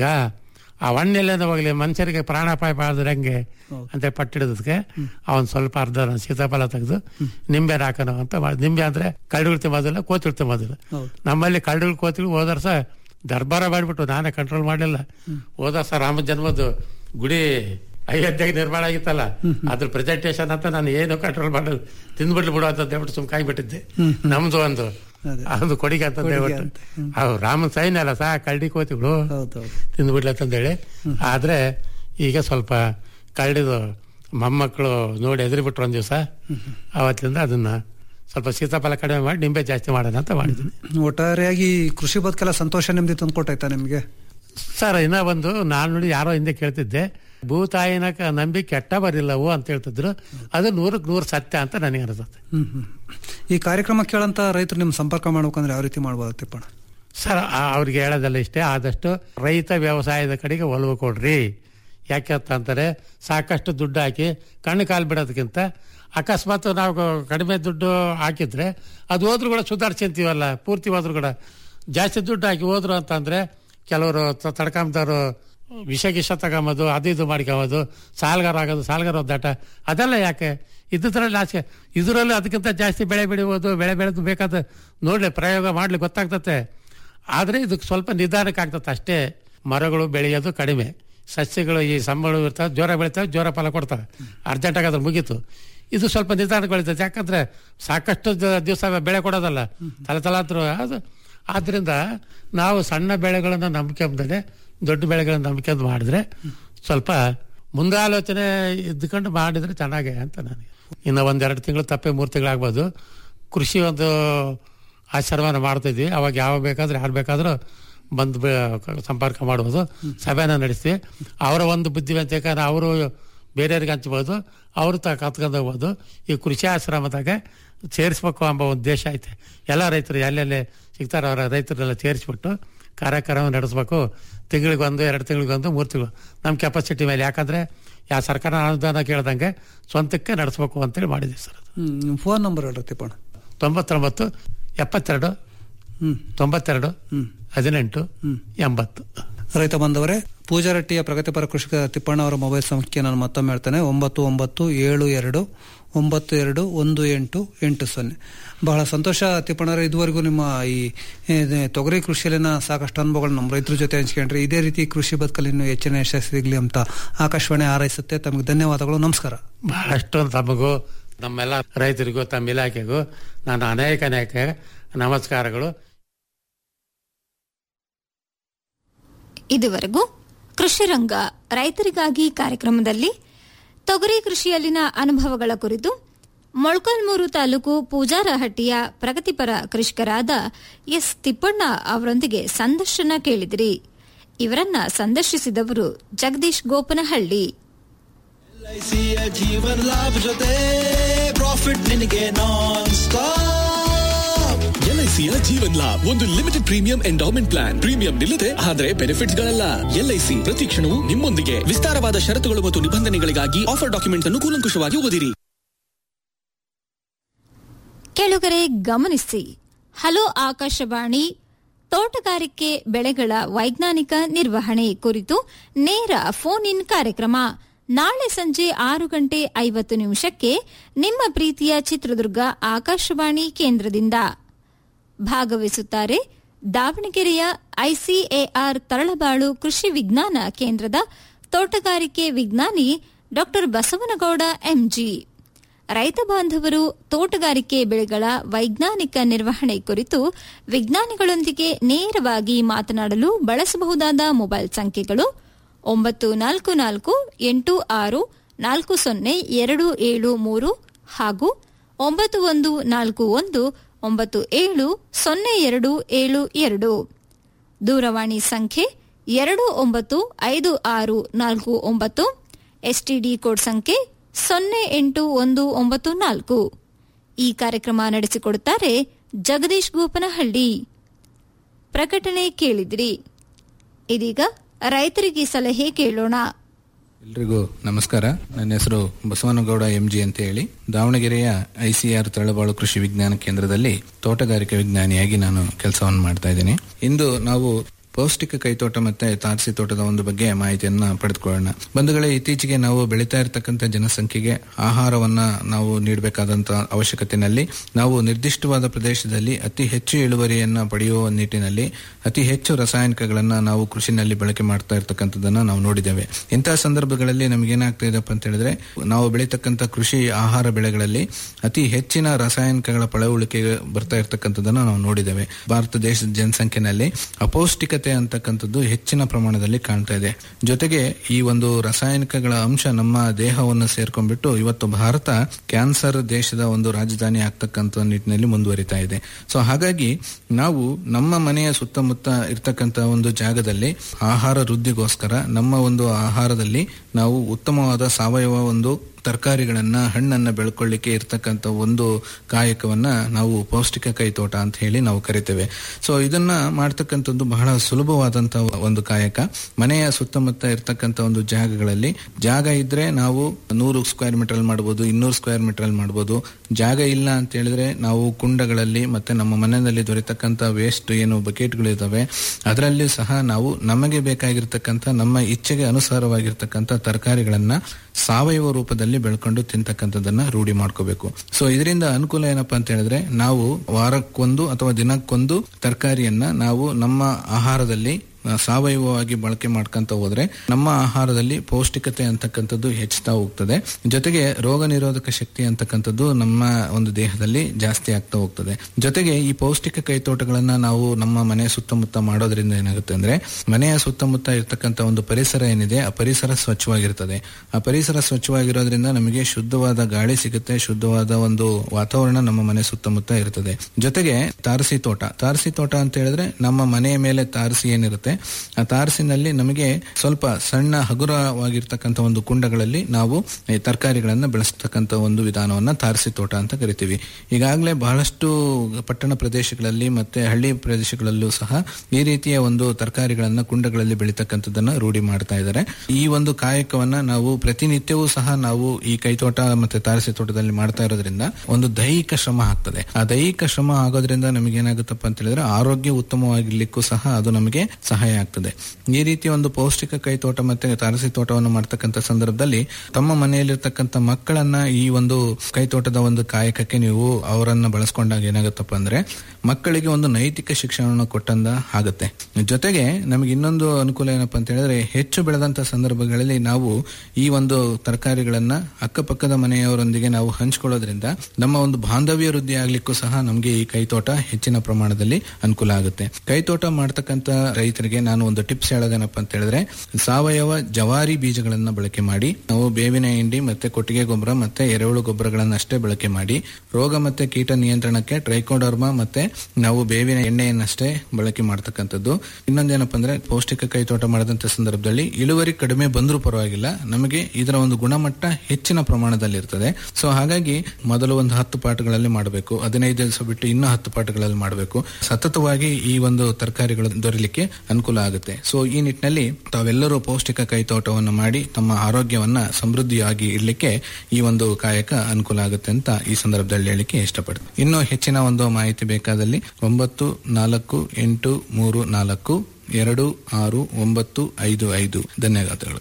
ಆ ಹಣ್ಣೆಲ್ಲ ಹೋಗ್ಲಿ ಮನುಷ್ಯರಿಗೆ ಪ್ರಾಣಾಪಾಯ ಬಾಳಿದ್ರೆ ಹೆಂಗೆ ಅಂತ ಪಟ್ಟಿಡೋದಕ್ಕೆ ಅವನ್ ಸ್ವಲ್ಪ ಅರ್ಧ ಸೀತಾಫಲ ತೆಗೆದು ನಿಂಬೆ ಹಾಕೋಣ ಅಂತ ಮಾಡಿ ನಿಂಬೆ ಅಂದ್ರೆ ಕಳ್ಳುಗಳು ತಿನ್ನೋದಿಲ್ಲ ಕೋತಿಗಳು ತಿನ್ನೋದಿಲ್ಲ ನಮ್ಮಲ್ಲಿ ಕಳ್ಳುಗಳು ಕೋತಿಗಳು ಹೋದ ವರ್ಷ ದರ್ಬಾರ ಮಾಡಿಬಿಟ್ಟು ನಾನೇ ಕಂಟ್ರೋಲ್ ಮಾಡಲಿಲ್ಲ ಹೋದ ವರ್ಷ ರಾಮ ಜನ್ಮದ್ದು ಗುಡಿ ಅಯೋಧ್ಯೆಗೆ ನಿರ್ಮಾಣ ಆಗಿತ್ತಲ್ಲ ಅದ್ರ ಪ್ರೆಸೆಂಟೇಶನ್ ಅಂತ ನಾನು ಏನು ಕಂಟ್ರೋಲ್ ಮಾಡಲ್ಲ ತಿಂದ್ಬಿಡ್ಲಿ ಬಿಡು ಅಂತ ಹೇಳ್ಬಿಟ್ಟು ಸುಮ್ ಕಾಯ್ಬಿಟ್ಟಿದ್ದೆ ನಮ್ದು ಒಂದು ಅದೇ. ಅದು ಕೊಡಿಗೆ ಅಂತ ಕೊಡಿಗೆ ಹೇಳ್ಬಿಟ್ಟು ಅಂತ, ಹ್ಮ್. ಅವು ರಾಮನ್ ಸೈನ್ಯ ಅಲ್ಲ ಸಾ ಕಳ್ಳಿ ಕೋತಿಗಳು ಹೌದೌದು ತಿಂದ್ಬಿಡ್ಲತ್ತಂದೇಳಿ ಆದ್ರೆ ಈಗ ಸ್ವಲ್ಪ ಕಳ್ಳಿದು ಮೊಮ್ಮಕ್ಕಳು ನೋಡಿ ಎದುರಿಬಿಟ್ರು ಒಂದ್ ದಿವಸ ಅವತ್ತಿಂದ ಅದನ್ನ ಸ್ವಲ್ಪ ಸೀತಾಫಲ ಕಡಿಮೆ ಮಾಡಿ ನಿಂಬೆ ಜಾಸ್ತಿ ಮಾಡೋಣ ಅಂತ ಮಾಡಿದ್ದೀನಿ ಒಟ್ಟಾರೆಯಾಗಿ ಕೃಷಿ ಬದುಕೆಲ್ಲ ಸಂತೋಷ ನೆಮ್ಮದಿ ತಂದ್ಕೊಟ್ಟೈತಾ ನಿಮ್ಗೆ ಸರ್ ಇನ್ನ ಒಂದು ನಾನು ನೋಡಿ ಯಾರೋ ಹಿಂದೆ ಕೇಳ್ತಿದ್ದೆ ಭೂತಾಯಿನ ಕ- ನಂಬಿ ಕೆಟ್ಟ ಬರಿಲ್ಲವು ಅಂತ ಹೇಳ್ತಿದ್ರು ಅದು ನೂರಕ್ಕೆ ನೂರು ಸತ್ಯ ಅಂತ ನನಗೆ ಅನಿಸುತ್ತೆ ಹ್ಮ್ ಹ್ಮ್ ಈ ಕಾರ್ಯಕ್ರಮ ಕೇಳಂತ ರೈತರು ನಿಮ್ ಸಂಪರ್ಕ ಮಾಡ್ಬೇಕಂದ್ರೆ ಯಾವ ರೀತಿ ಮಾಡ್ಬೋದು ತಿಪ್ಪಣ್ಣ ಸರ್ ಆ- ಅವ್ರಿಗೆ ಹೇಳೋದಲ್ಲ ಇಷ್ಟೇ ಆದಷ್ಟು ರೈತ ವ್ಯವಸಾಯದ ಕಡೆಗೆ ಒಲವು ಕೊಡ್ರಿ ಯಾಕೆ ಅಂತ ಅಂತಾರೆ ಸಾಕಷ್ಟು ದುಡ್ಡು ಹಾಕಿ ಕಣ್ಣು ಕಾಲು ಬಿಡೋದಕ್ಕಿಂತ ಅಕಸ್ಮಾತ್ ನಾವು ಕಡಿಮೆ ದುಡ್ಡು ಹಾಕಿದ್ರೆ ಅದು ಹೋದ್ರು ಕೂಡ ಸುಧಾರಿಸ್ಕೊಂತೀವಲ್ಲ ಪೂರ್ತಿ ಹೋದ್ರು ಕೂಡ ಜಾಸ್ತಿ ದುಡ್ಡು ಹಾಕಿ ಹೋದ್ರು ಅಂತಂದ್ರೆ ಕೆಲವರು ತ- ತಡ್ಕೊಂಬದವರು ವಿಷ ಗಿಷ ತಗೊಂಬೋದು ಅದು ಇದು ಮಾಡ್ಕೊಂಬೋದು ಸಾಲ್ಗಾರ ಆಗೋದು ಸಾಲ್ಗಾರ ಒದ್ದಾಟ ಅದೆಲ್ಲ ಯಾಕೆ ಇದ್ರಲ್ಲಿ ಆಸೆ ಇದರಲ್ಲಿ ಅದಕ್ಕಿಂತ ಜಾಸ್ತಿ ಬೆಳೆ ಬೆಳಿಬೋದು ಬೆಳೆ ಬೆಳೆದು ಬೇಕಾದ ನೋಡ್ಲಿ ಪ್ರಯೋಗ ಮಾಡ್ಲಿ ಗೊತ್ತಾಗ್ತತೆ ಆದರೆ ಇದಕ್ಕೆ ಸ್ವಲ್ಪ ನಿಧಾನಕ್ಕೆ ಆಗ್ತದೆ ಅಷ್ಟೇ ಮರಗಳು ಬೆಳೆಯೋದು ಕಡಿಮೆ ಸಸ್ಯಗಳು ಈ ಸಂಬಳ ಇರ್ತವೆ ಜ್ವರ ಬೆಳಿತವೆ ಜ್ವರ ಫಲ ಕೊಡ್ತವೆ ಅರ್ಜೆಂಟಾಗಿ ಅದ್ರ ಮುಗೀತು ಇದು ಸ್ವಲ್ಪ ನಿಧಾನಕ್ಕೆ ಬೆಳೀತದೆ ಯಾಕಂದ್ರೆ ಸಾಕಷ್ಟು ದಿವಸ ಬೆಳೆ ಕೊಡೋದಲ್ಲ ತಲೆ ತಲಾಂತರ ಅದು ಆದ್ರಿಂದ ನಾವು ಸಣ್ಣ ಬೆಳೆಗಳನ್ನು ನಂಬಿಕೆ ದೊಡ್ಡ ಬೆಳೆಗಳನ್ನು ನಂಬಿಕೆ ಮಾಡಿದ್ರೆ ಸ್ವಲ್ಪ ಮುಂದಾಲೋಚನೆ ಇದ್ಕೊಂಡು ಮಾಡಿದ್ರೆ ಚೆನ್ನಾಗೆ ಅಂತ ನನಗೆ ಇನ್ನು ಒಂದೆರಡು ತಿಂಗಳು ತಪ್ಪೆ ಮೂರು ತಿಂಗಳಾಗ್ಬೋದು ಕೃಷಿ ಒಂದು ಆಶ್ರಮನ ಮಾಡ್ತಿದ್ವಿ ಅವಾಗ ಯಾವ ಬೇಕಾದ್ರೆ ಯಾರು ಬೇಕಾದ್ರೂ ಬಂದು ಬೆ- ಸಂಪರ್ಕ ಮಾಡ್ಬೋದು ಸಭೆನ ನಡೆಸ್ತೀವಿ ಅವರ ಒಂದು ಬುದ್ಧಿವಂತಿಕೆ ಅವರು ಬೇರೆಯವ್ರಿಗೆ ಹಂಚ್ಬೋದು ಅವರು ತ ಕತ್ಕೊಂಡು ಹೋಗ್ಬೋದು ಈ ಕೃಷಿ ಆಶ್ರಮದಾಗ ಸೇರಿಸ್ಬೇಕು ಎಂಬ ಉದ್ದೇಶ ಐತೆ ಎಲ್ಲ ರೈತರು ಎಲ್ಲೆಲ್ಲಿ ಸಿಗ್ತಾರೋ ಅವರ ರೈತರೆಲ್ಲ ಸೇರಿಸ್ಬಿಟ್ಟು ಕಾರ್ಯಕ್ರಮ ನಡೆಸ್ಬೇಕು ತಿಂಗಳಿಗೊಂದು ಎರಡು ತಿಂಗಳಿಗೊಂದು ಮೂರು ತಿಂಗಳು ನಮ್ಮ ಕೆಪಾಸಿಟಿ ಮೇಲೆ ಯಾಕಂದ್ರೆ ಯಾವ ಸರ್ಕಾರ ಅನುದಾನ ಕೇಳ್ದಂಗೆ ಸ್ವಂತಕ್ಕೆ ನಡೆಸ್ಬೇಕು ಅಂತೇಳಿ ಮಾಡಿದ್ವಿ ಸರ್ ಅದು ಹ್ಮ್ ನಿಮ್ ಫೋನ್ ನಂಬರ್ ಹೇಳ್ರಿ ತಿಪ್ಪಣ್ಣ ತೊಂಬತ್ತೊಂಬತ್ತು ಎಪ್ಪತ್ತೆರಡು ಹ್ಮ್ ತೊಂಬತ್ತೆರಡು ಹ್ಮ್ ಹದಿನೆಂಟು ಎಂಬತ್ತು ರೈತ ಬಂದವರೇ ಪೂಜಾರಟ್ಟಿಯ ಪ್ರಗತಿಪರ ಕೃಷಿಕ ತಿಪ್ಪಣ್ಣ ಅವರ ಮೊಬೈಲ್ ಸಂಖ್ಯೆ ನಾನು ಮತ್ತೊಮ್ಮೆ ಹೇಳ್ತೇನೆ ಒಂಬತ್ತು ಒಂಬತ್ತು ಏಳು ಎರಡು ಒಂಬತ್ತು ಎರಡು ಒಂದು ಎಂಟು ಎಂಟು ಸೊನ್ನೆ ಬಹಳ ಸಂತೋಷ ತಿಪ್ಪಣ್ಣರೇ ಇದುವರೆಗೂ ನಿಮ್ಮ ಈ ಏ, ತೊಗರಿ ಕೃಷಿಯಲ್ಲಿನ ಸಾಕಷ್ಟು ಅನುಭವಗಳು ನಮ್ಮ ರೈತರ ಜೊತೆ ಹಂಚ್ಕೊಂಡ್ರಿ ಇದೇ ರೀತಿ ಕೃಷಿ ಬದುಕಲ್ಲಿ ಇನ್ನೂ ಹೆಚ್ಚಿನ ಯಶಸ್ಸು ಸಿಗಲಿ ಅಂತ ಆಕಾಶವಾಣಿ ಹಾರೈಸುತ್ತೆ ತಮಗೆ ಧನ್ಯವಾದಗಳು ನಮಸ್ಕಾರ ಬಹಳಷ್ಟು ತಮಗೂ ನಮ್ಮೆಲ್ಲ ರೈತರಿಗೂ ತಮ್ಮ ಇಲಾಖೆಗೂ ನಾನು ಅನೇಕ ಅನೇಕ ನಮಸ್ಕಾರಗಳು ಇದುವರೆಗೂ ಕೃಷಿ ರಂಗ ರೈತರಿಗಾಗಿ ಕಾರ್ಯಕ್ರಮದಲ್ಲಿ ತೊಗರಿ ಕೃಷಿಯಲ್ಲಿನ ಅನುಭವಗಳ ಕುರಿತು ಮೊಳಕಾಲ್ಮೂರು ತಾಲೂಕು ಪೂಜಾರಹಟ್ಟಿಯ ಪ್ರಗತಿಪರ ಕೃಷಿಕರಾದ ಎಸ್ ತಿಪ್ಪಣ್ಣ ಅವರೊಂದಿಗೆ ಸಂದರ್ಶನ ಕೇಳಿದಿರಿ ಇವರನ್ನ ಸಂದರ್ಶಿಸಿದವರು ಜಗದೀಶ್ ಗೋಪನಹಳ್ಳಿ ಎಲ್ಐಸಿಯ ಜೀವನ್ ಲಾಭ ಜೊತೆ ಪ್ರಾಫಿಟ್ ನಿನಗೆ ನಾನ್ ಸ್ಟಾಪ್ ಎಲ್ಐಸಿಯ ಜೀವನ್ ಲಾಭ್ ಒಂದು limited premium endowment plan premium ನಿಲ್ಲದೆ ಆದರೆ ಬೆನಿಫಿಟ್ಸ್ ಗಳಲ್ಲ ಎಲ್ಐಸಿ ಪ್ರತಿ ಕ್ಷಣವೂ ನಿಮ್ಮೊಂದಿಗೆ ವಿಸ್ತಾರವಾದ ಷರತ್ತುಗಳು ಮತ್ತು ನಿಬಂಧನೆಗಳಿಗಾಗಿ ಆಫರ್ ಡಾಕ್ಯುಮೆಂಟ್ಸ್ ಅನ್ನು ಕೂಲಂಕುಷವಾಗಿ ಓದಿರಿ ಕೆಳಗರೆ ಗಮನಿಸಿ ಹಲೋ ಆಕಾಶವಾಣಿ ತೋಟಗಾರಿಕೆ ಬೆಳೆಗಳ ವೈಜ್ಞಾನಿಕ ನಿರ್ವಹಣೆ ಕುರಿತು ನೇರ ಫೋನ್ ಇನ್ ಕಾರ್ಯಕ್ರಮ ನಾಳೆ ಸಂಜೆ ಆರು ಗಂಟೆ ಐವತ್ತು ನಿಮಿಷಕ್ಕೆ ನಿಮ್ಮ ಪ್ರೀತಿಯ ಚಿತ್ರದುರ್ಗ ಆಕಾಶವಾಣಿ ಕೇಂದ್ರದಿಂದ ಭಾಗವಹಿಸುತ್ತಾರೆ ದಾವಣಗೆರೆಯ ಐಸಿಎಆರ್ ತರಳಬಾಳು ಕೃಷಿ ವಿಜ್ಞಾನ ಕೇಂದ್ರದ ತೋಟಗಾರಿಕೆ ವಿಜ್ಞಾನಿ ಡಾ ಬಸವನಗೌಡ ಎಂಜಿ ರೈತ ಬಾಂಧವರು ತೋಟಗಾರಿಕೆ ಬೆಳೆಗಳ ವೈಜ್ಞಾನಿಕ ನಿರ್ವಹಣೆ ಕುರಿತು ವಿಜ್ಞಾನಿಗಳೊಂದಿಗೆ ನೇರವಾಗಿ ಮಾತನಾಡಲು ಬಳಸಬಹುದಾದ ಮೊಬೈಲ್ ಸಂಖ್ಯೆಗಳು ಒಂಬತ್ತು ನಾಲ್ಕು ನಾಲ್ಕು ಎಂಟು ಆರು ನಾಲ್ಕು ಸೊನ್ನೆ ಎರಡು ಏಳು ಮೂರು ಹಾಗೂ ಒಂಬತ್ತು ಒಂದು ನಾಲ್ಕು ಒಂದು ಒಂಬತ್ತು ಏಳು ಸೊನ್ನೆ ಎರಡು ಏಳು ಎರಡು ದೂರವಾಣಿ ಸಂಖ್ಯೆ ಎರಡು ಒಂಬತ್ತು ಐದು ಆರು ನಾಲ್ಕು ಒಂಬತ್ತು ಎಸ್ಟಿಡಿ ಕೋಡ್ ಸಂಖ್ಯೆ ಸೊನ್ನೆ ಎಂಟು ಒಂದು ಒಂಬತ್ತು ನಾಲ್ಕು ಈ ಕಾರ್ಯಕ್ರಮ ನಡೆಸಿಕೊಡುತ್ತಾರೆ ಜಗದೀಶ್ ಗೋಪನಹಳ್ಳಿ ಪ್ರಕಟಣೆ ಕೇಳಿದಿರಿ ಇದೀಗ ರೈತರಿಗೆ ಸಲಹೆ ಕೇಳೋಣ ಎಲ್ರಿಗೂ ನಮಸ್ಕಾರ ನನ್ನ ಹೆಸರು ಬಸವನಗೌಡ ಎಂಜಿ ಅಂತ ಹೇಳಿ ದಾವಣಗೆರೆಯ ಐಸಿಆರ್ ತಳಬಾಳು ಕೃಷಿ ವಿಜ್ಞಾನ ಕೇಂದ್ರದಲ್ಲಿ ತೋಟಗಾರಿಕೆ ವಿಜ್ಞಾನಿಯಾಗಿ ನಾನು ಕೆಲಸವನ್ನು ಮಾಡ್ತಾ ಇದ್ದೀನಿ ಇಂದು ನಾವು ಪೌಷ್ಟಿಕ ಕೈತೋಟ ಮತ್ತೆ ತಾರಸಿ ತೋಟದ ಒಂದು ಬಗ್ಗೆ ಮಾಹಿತಿಯನ್ನ ಪಡೆದುಕೊಳ್ಳೋಣ ಬಂಧುಗಳೇ ಇತ್ತೀಚೆಗೆ ನಾವು ಬೆಳೀತಾ ಇರತಕ್ಕಂಥ ಜನಸಂಖ್ಯೆಗೆ ಆಹಾರವನ್ನ ನಾವು ನೀಡಬೇಕಾದಂತ ಅವಶ್ಯಕತೆಯಲ್ಲಿ ನಾವು ನಿರ್ದಿಷ್ಟವಾದ ಪ್ರದೇಶದಲ್ಲಿ ಅತಿ ಹೆಚ್ಚು ಇಳುವರಿಯನ್ನ ಪಡೆಯುವ ನಿಟ್ಟಿನಲ್ಲಿ ಅತಿ ಹೆಚ್ಚು ರಾಸಾಯನಿಕಗಳನ್ನ ನಾವು ಕೃಷಿನಲ್ಲಿ ಬಳಕೆ ಮಾಡ್ತಾ ಇರ್ತಕ್ಕಂಥದ್ದನ್ನ ನಾವು ನೋಡಿದ್ದೇವೆ ಇಂತಹ ಸಂದರ್ಭಗಳಲ್ಲಿ ನಮ್ಗೆ ಏನಾಗ್ತಾ ಇದೆಪ್ಪ ಅಂತ ಹೇಳಿದ್ರೆ ನಾವು ಬೆಳೀತಕ್ಕಂಥ ಕೃಷಿ ಆಹಾರ ಬೆಳೆಗಳಲ್ಲಿ ಅತಿ ಹೆಚ್ಚಿನ ರಾಸಾಯನಿಕಗಳ ಪಳವಳಿಕೆ ಬರ್ತಾ ಇರ್ತಕ್ಕಂಥದ್ದನ್ನ ನಾವು ನೋಡಿದ್ದೇವೆ ಭಾರತ ದೇಶದ ಜನಸಂಖ್ಯೆನಲ್ಲಿ ಅಪೌಷ್ಟಿಕತೆ ಅಂತಕ್ಕಂಥದ್ದು ಹೆಚ್ಚಿನ ಪ್ರಮಾಣದಲ್ಲಿ ಕಾಣ್ತಾ ಇದೆ ಜೊತೆಗೆ ಈ ಒಂದು ರಾಸಾಯನಿಕಗಳ ಅಂಶ ನಮ್ಮ ದೇಹವನ್ನು ಸೇರ್ಕೊಂಡ್ಬಿಟ್ಟು ಇವತ್ತು ಭಾರತ ಕ್ಯಾನ್ಸರ್ ದೇಶದ ಒಂದು ರಾಜಧಾನಿ ಆಗ್ತಕ್ಕಂಥ ನಿಟ್ಟಿನಲ್ಲಿ ಮುಂದುವರಿತಾ ಇದೆ ಸೊ ಹಾಗಾಗಿ ನಾವು ನಮ್ಮ ಮನೆಯ ಸುತ್ತಮುತ್ತ ಇರ್ತಕ್ಕಂಥ ಒಂದು ಜಾಗದಲ್ಲಿ ಆಹಾರ ವೃದ್ಧಿಗೋಸ್ಕರ ನಮ್ಮ ಒಂದು ಆಹಾರದಲ್ಲಿ ನಾವು ಉತ್ತಮವಾದ ಸಾವಯವ ಒಂದು ತರಕಾರಿಗಳನ್ನ ಹಣ್ಣನ್ನ ಬೆಳ್ಕೊಳ್ಳಿಕ್ಕೆ ಇರ್ತಕ್ಕಂಥ ಒಂದು ಕಾಯಕವನ್ನ ನಾವು ಪೌಷ್ಟಿಕ ಕೈತೋಟ ಅಂತ ಹೇಳಿ ನಾವು ಕರಿತೇವೆ ಸೊ ಇದನ್ನ ಮಾಡ್ತಕ್ಕಂಥದ್ದು ಬಹಳ ಸುಲಭವಾದಂತಹ ಒಂದು ಕಾಯಕ ಮನೆಯ ಸುತ್ತಮುತ್ತ ಇರ್ತಕ್ಕಂಥ ಒಂದು ಜಾಗಗಳಲ್ಲಿ ಜಾಗ ಇದ್ರೆ ನಾವು ನೂರು ಸ್ಕ್ವೇರ್ ಮೀಟರ್ ಅಲ್ಲಿ ಮಾಡ್ಬೋದು ಇನ್ನೂರು ಸ್ಕ್ವೇರ್ ಮೀಟರ್ ಅಲ್ಲಿ ಮಾಡ್ಬೋದು ಜಾಗ ಇಲ್ಲ ಅಂತ ಹೇಳಿದ್ರೆ ನಾವು ಕುಂಡಗಳಲ್ಲಿ ಮತ್ತೆ ನಮ್ಮ ಮನೆಯಲ್ಲಿ ದೊರೆತಕ್ಕಂಥ ವೇಸ್ಟ್ ಏನು ಬಕೆಟ್ಗಳು ಇದಾವೆ ಅದರಲ್ಲಿ ಸಹ ನಾವು ನಮಗೆ ಬೇಕಾಗಿರ್ತಕ್ಕಂಥ ನಮ್ಮ ಇಚ್ಛೆಗೆ ಅನುಸಾರವಾಗಿರ್ತಕ್ಕಂಥ ತರಕಾರಿಗಳನ್ನ ಸಾವಯವ ರೂಪದಲ್ಲಿ ಬೆಳ್ಕೊಂಡು ತಿಂತಕ್ಕಂಥದ್ದನ್ನ ರೂಢಿ ಮಾಡ್ಕೋಬೇಕು ಸೊ ಇದರಿಂದ ಅನುಕೂಲ ಏನಪ್ಪಾ ಅಂತ ಹೇಳಿದ್ರೆ ನಾವು ವಾರಕ್ಕೊಂದು ಅಥವಾ ದಿನಕ್ಕೊಂದು ತರಕಾರಿಯನ್ನ ನಾವು ನಮ್ಮ ಆಹಾರದಲ್ಲಿ ಸಾವಯವವಾಗಿ ಬಳಕೆ ಮಾಡ್ಕೊಂತ ಹೋದ್ರೆ ನಮ್ಮ ಆಹಾರದಲ್ಲಿ ಪೌಷ್ಟಿಕತೆ ಅಂತಕ್ಕಂಥದ್ದು ಹೆಚ್ಚುತ್ತಾ ಹೋಗ್ತದೆ ಜೊತೆಗೆ ರೋಗ ನಿರೋಧಕ ಶಕ್ತಿ ಅಂತಕ್ಕಂಥದ್ದು ನಮ್ಮ ಒಂದು ದೇಹದಲ್ಲಿ ಜಾಸ್ತಿ ಆಗ್ತಾ ಹೋಗ್ತದೆ ಜೊತೆಗೆ ಈ ಪೌಷ್ಟಿಕ ಕೈತೋಟಗಳನ್ನ ನಾವು ನಮ್ಮ ಮನೆ ಸುತ್ತಮುತ್ತ ಮಾಡೋದ್ರಿಂದ ಏನಾಗುತ್ತೆ ಅಂದ್ರೆ ಮನೆಯ ಸುತ್ತಮುತ್ತ ಇರ್ತಕ್ಕಂಥ ಒಂದು ಪರಿಸರ ಏನಿದೆ ಆ ಪರಿಸರ ಸ್ವಚ್ಛವಾಗಿರ್ತದೆ ಆ ಪರಿಸರ ಸ್ವಚ್ಛವಾಗಿರೋದ್ರಿಂದ ನಮಗೆ ಶುದ್ಧವಾದ ಗಾಳಿ ಸಿಗುತ್ತೆ ಶುದ್ಧವಾದ ಒಂದು ವಾತಾವರಣ ನಮ್ಮ ಮನೆ ಸುತ್ತಮುತ್ತ ಇರ್ತದೆ ಜೊತೆಗೆ ತಾರಸಿ ತೋಟ ತಾರಸಿ ತೋಟ ಅಂತ ಹೇಳಿದ್ರೆ ನಮ್ಮ ಮನೆಯ ಮೇಲೆ ತಾರಸಿ ಏನಿರುತ್ತೆ ಆ ತಾರಸಿನಲ್ಲಿ ನಮಗೆ ಸ್ವಲ್ಪ ಸಣ್ಣ ಹಗುರವಾಗಿರ್ತಕ್ಕಂಥ ಒಂದು ಕುಂಡಗಳಲ್ಲಿ ನಾವು ಈ ತರಕಾರಿಗಳನ್ನ ಬೆಳೆಸ್ತಕ್ಕಂಥ ಒಂದು ವಿಧಾನವನ್ನ ತಾರಸಿ ತೋಟ ಅಂತ ಕರಿತೀವಿ ಈಗಾಗಲೇ ಬಹಳಷ್ಟು ಪಟ್ಟಣ ಪ್ರದೇಶಗಳಲ್ಲಿ ಮತ್ತೆ ಹಳ್ಳಿ ಪ್ರದೇಶಗಳಲ್ಲೂ ಸಹ ಈ ರೀತಿಯ ಒಂದು ತರಕಾರಿಗಳನ್ನ ಕುಂಡಗಳಲ್ಲಿ ಬೆಳೀತಕ್ಕಂಥದ್ದನ್ನ ರೂಢಿ ಮಾಡ್ತಾ ಇದ್ದಾರೆ ಈ ಒಂದು ಕಾಯಕವನ್ನ ನಾವು ಪ್ರತಿನಿತ್ಯವೂ ಸಹ ನಾವು ಈ ಕೈತೋಟ ಮತ್ತೆ ತಾರಸಿ ತೋಟದಲ್ಲಿ ಮಾಡ್ತಾ ಇರೋದ್ರಿಂದ ಒಂದು ದೈಹಿಕ ಶ್ರಮ ಆಗ್ತದೆ ಆ ದೈಹಿಕ ಶ್ರಮ ಆಗೋದ್ರಿಂದ ನಮಗೆ ಏನಾಗುತ್ತಪ್ಪ ಅಂತ ಹೇಳಿದ್ರೆ ಆರೋಗ್ಯ ಉತ್ತಮವಾಗಿರ್ಲಿಕ್ಕೂ ಸಹ ಅದು ನಮಗೆ ಸಹಾಯ ಆಗ್ತದೆ ಈ ರೀತಿ ಒಂದು ಪೌಷ್ಟಿಕ ಕೈತೋಟ ಮತ್ತೆ ತಾರಸಿ ತೋಟವನ್ನು ಮಾಡ್ತಕ್ಕಂಥ ಸಂದರ್ಭದಲ್ಲಿ ತಮ್ಮ ಮನೆಯಲ್ಲಿರ್ತಕ್ಕಂಥ ಮಕ್ಕಳನ್ನ ಈ ಒಂದು ಕೈತೋಟದ ಒಂದು ಕಾಯಕಕ್ಕೆ ನೀವು ಅವರನ್ನ ಬಳಸ್ಕೊಂಡಾಗ ಏನಾಗುತ್ತಪ್ಪ ಅಂದ್ರೆ ಮಕ್ಕಳಿಗೆ ಒಂದು ನೈತಿಕ ಶಿಕ್ಷಣವನ್ನು ಕೊಟ್ಟಂದ ಆಗುತ್ತೆ ಜೊತೆಗೆ ನಮಗೆ ಇನ್ನೊಂದು ಅನುಕೂಲ ಏನಪ್ಪಾ ಅಂತ ಹೇಳಿದ್ರೆ ಹೆಚ್ಚು ಬೆಳೆದಂತ ಸಂದರ್ಭಗಳಲ್ಲಿ ನಾವು ಈ ಒಂದು ತರಕಾರಿಗಳನ್ನ ಅಕ್ಕಪಕ್ಕದ ಮನೆಯವರೊಂದಿಗೆ ನಾವು ಹಂಚ್ಕೊಳ್ಳೋದ್ರಿಂದ ನಮ್ಮ ಒಂದು ಬಾಂಧವ್ಯ ವೃದ್ಧಿ ಆಗ್ಲಿಕ್ಕೂ ಸಹ ನಮಗೆ ಈ ಕೈತೋಟ ಹೆಚ್ಚಿನ ಪ್ರಮಾಣದಲ್ಲಿ ಅನುಕೂಲ ಆಗುತ್ತೆ ಕೈತೋಟ ಮಾಡ್ತಕ್ಕಂಥ ರೈತರಿಗೆ ನಾನು ಒಂದು ಟಿಪ್ಸ್ ಹೇಳೋದೇನಪ್ಪ ಅಂತ ಹೇಳಿದ್ರೆ ಸಾವಯವ ಜವಾರಿ ಬೀಜಗಳನ್ನ ಬಳಕೆ ಮಾಡಿ ನಾವು ಬೇವಿನ ಹಿಂಡಿ ಮತ್ತೆ ಕೊಟ್ಟಿಗೆ ಗೊಬ್ಬರ ಮತ್ತೆ ಎರೆಹುಳು ಗೊಬ್ಬರಗಳನ್ನ ಅಷ್ಟೇ ಬಳಕೆ ಮಾಡಿ ರೋಗ ಮತ್ತೆ ಕೀಟ ನಿಯಂತ್ರಣಕ್ಕೆ ಟ್ರೈಕೋಡರ್ಮಾ ಮತ್ತೆ ನಾವು ಬೇವಿನ ಎಣ್ಣೆಯನ್ನಷ್ಟೇ ಬಳಕೆ ಮಾಡ್ತಕ್ಕಂಥದ್ದು ಇನ್ನೊಂದೇನಪ್ಪ ಅಂದ್ರೆ ಪೌಷ್ಟಿಕ ಕೈತೋಟ ಮಾಡಿದಂತ ಸಂದರ್ಭದಲ್ಲಿ ಇಳುವರಿ ಕಡಿಮೆ ಬಂದರೂ ಪರವಾಗಿಲ್ಲ ನಮಗೆ ಇದರ ಒಂದು ಗುಣಮಟ್ಟ ಹೆಚ್ಚಿನ ಪ್ರಮಾಣದಲ್ಲಿ ಇರ್ತದೆ ಸೊ ಹಾಗಾಗಿ ಮೊದಲು ಒಂದು ಹತ್ತು ಪಾಠಗಳಲ್ಲಿ ಮಾಡಬೇಕು ಹದಿನೈದು ದಿವಸ ಬಿಟ್ಟು ಇನ್ನೂ ಹತ್ತು ಪಾಠಗಳಲ್ಲಿ ಮಾಡಬೇಕು ಸತತವಾಗಿ ಈ ಒಂದು ತರಕಾರಿಗಳು ದೊರೆಯಲಿಕ್ಕೆ ಅನುಕೂಲ ಆಗುತ್ತೆ ಸೊ ಈ ನಿಟ್ಟಿನಲ್ಲಿ ತಾವೆಲ್ಲರೂ ಪೌಷ್ಟಿಕ ಕೈತೋಟವನ್ನು ಮಾಡಿ ತಮ್ಮ ಆರೋಗ್ಯವನ್ನ ಸಮೃದ್ಧಿಯಾಗಿ ಇಡ್ಲಿಕ್ಕೆ ಈ ಒಂದು ಕಾಯಕ ಅನುಕೂಲ ಆಗುತ್ತೆ ಅಂತ ಈ ಸಂದರ್ಭದಲ್ಲಿ ಹೇಳಲಿಕ್ಕೆ ಇಷ್ಟಪಡ್ತೀನಿ ಇನ್ನು ಹೆಚ್ಚಿನ ಒಂದು ಮಾಹಿತಿ ಬೇಕಾದಲ್ಲಿ ಒಂಬತ್ತು ನಾಲ್ಕು ಎಂಟು ಮೂರು ನಾಲ್ಕು ಎರಡು ಆರು ಒಂಬತ್ತು ಐದು ಐದು ಧನ್ಯವಾದಗಳು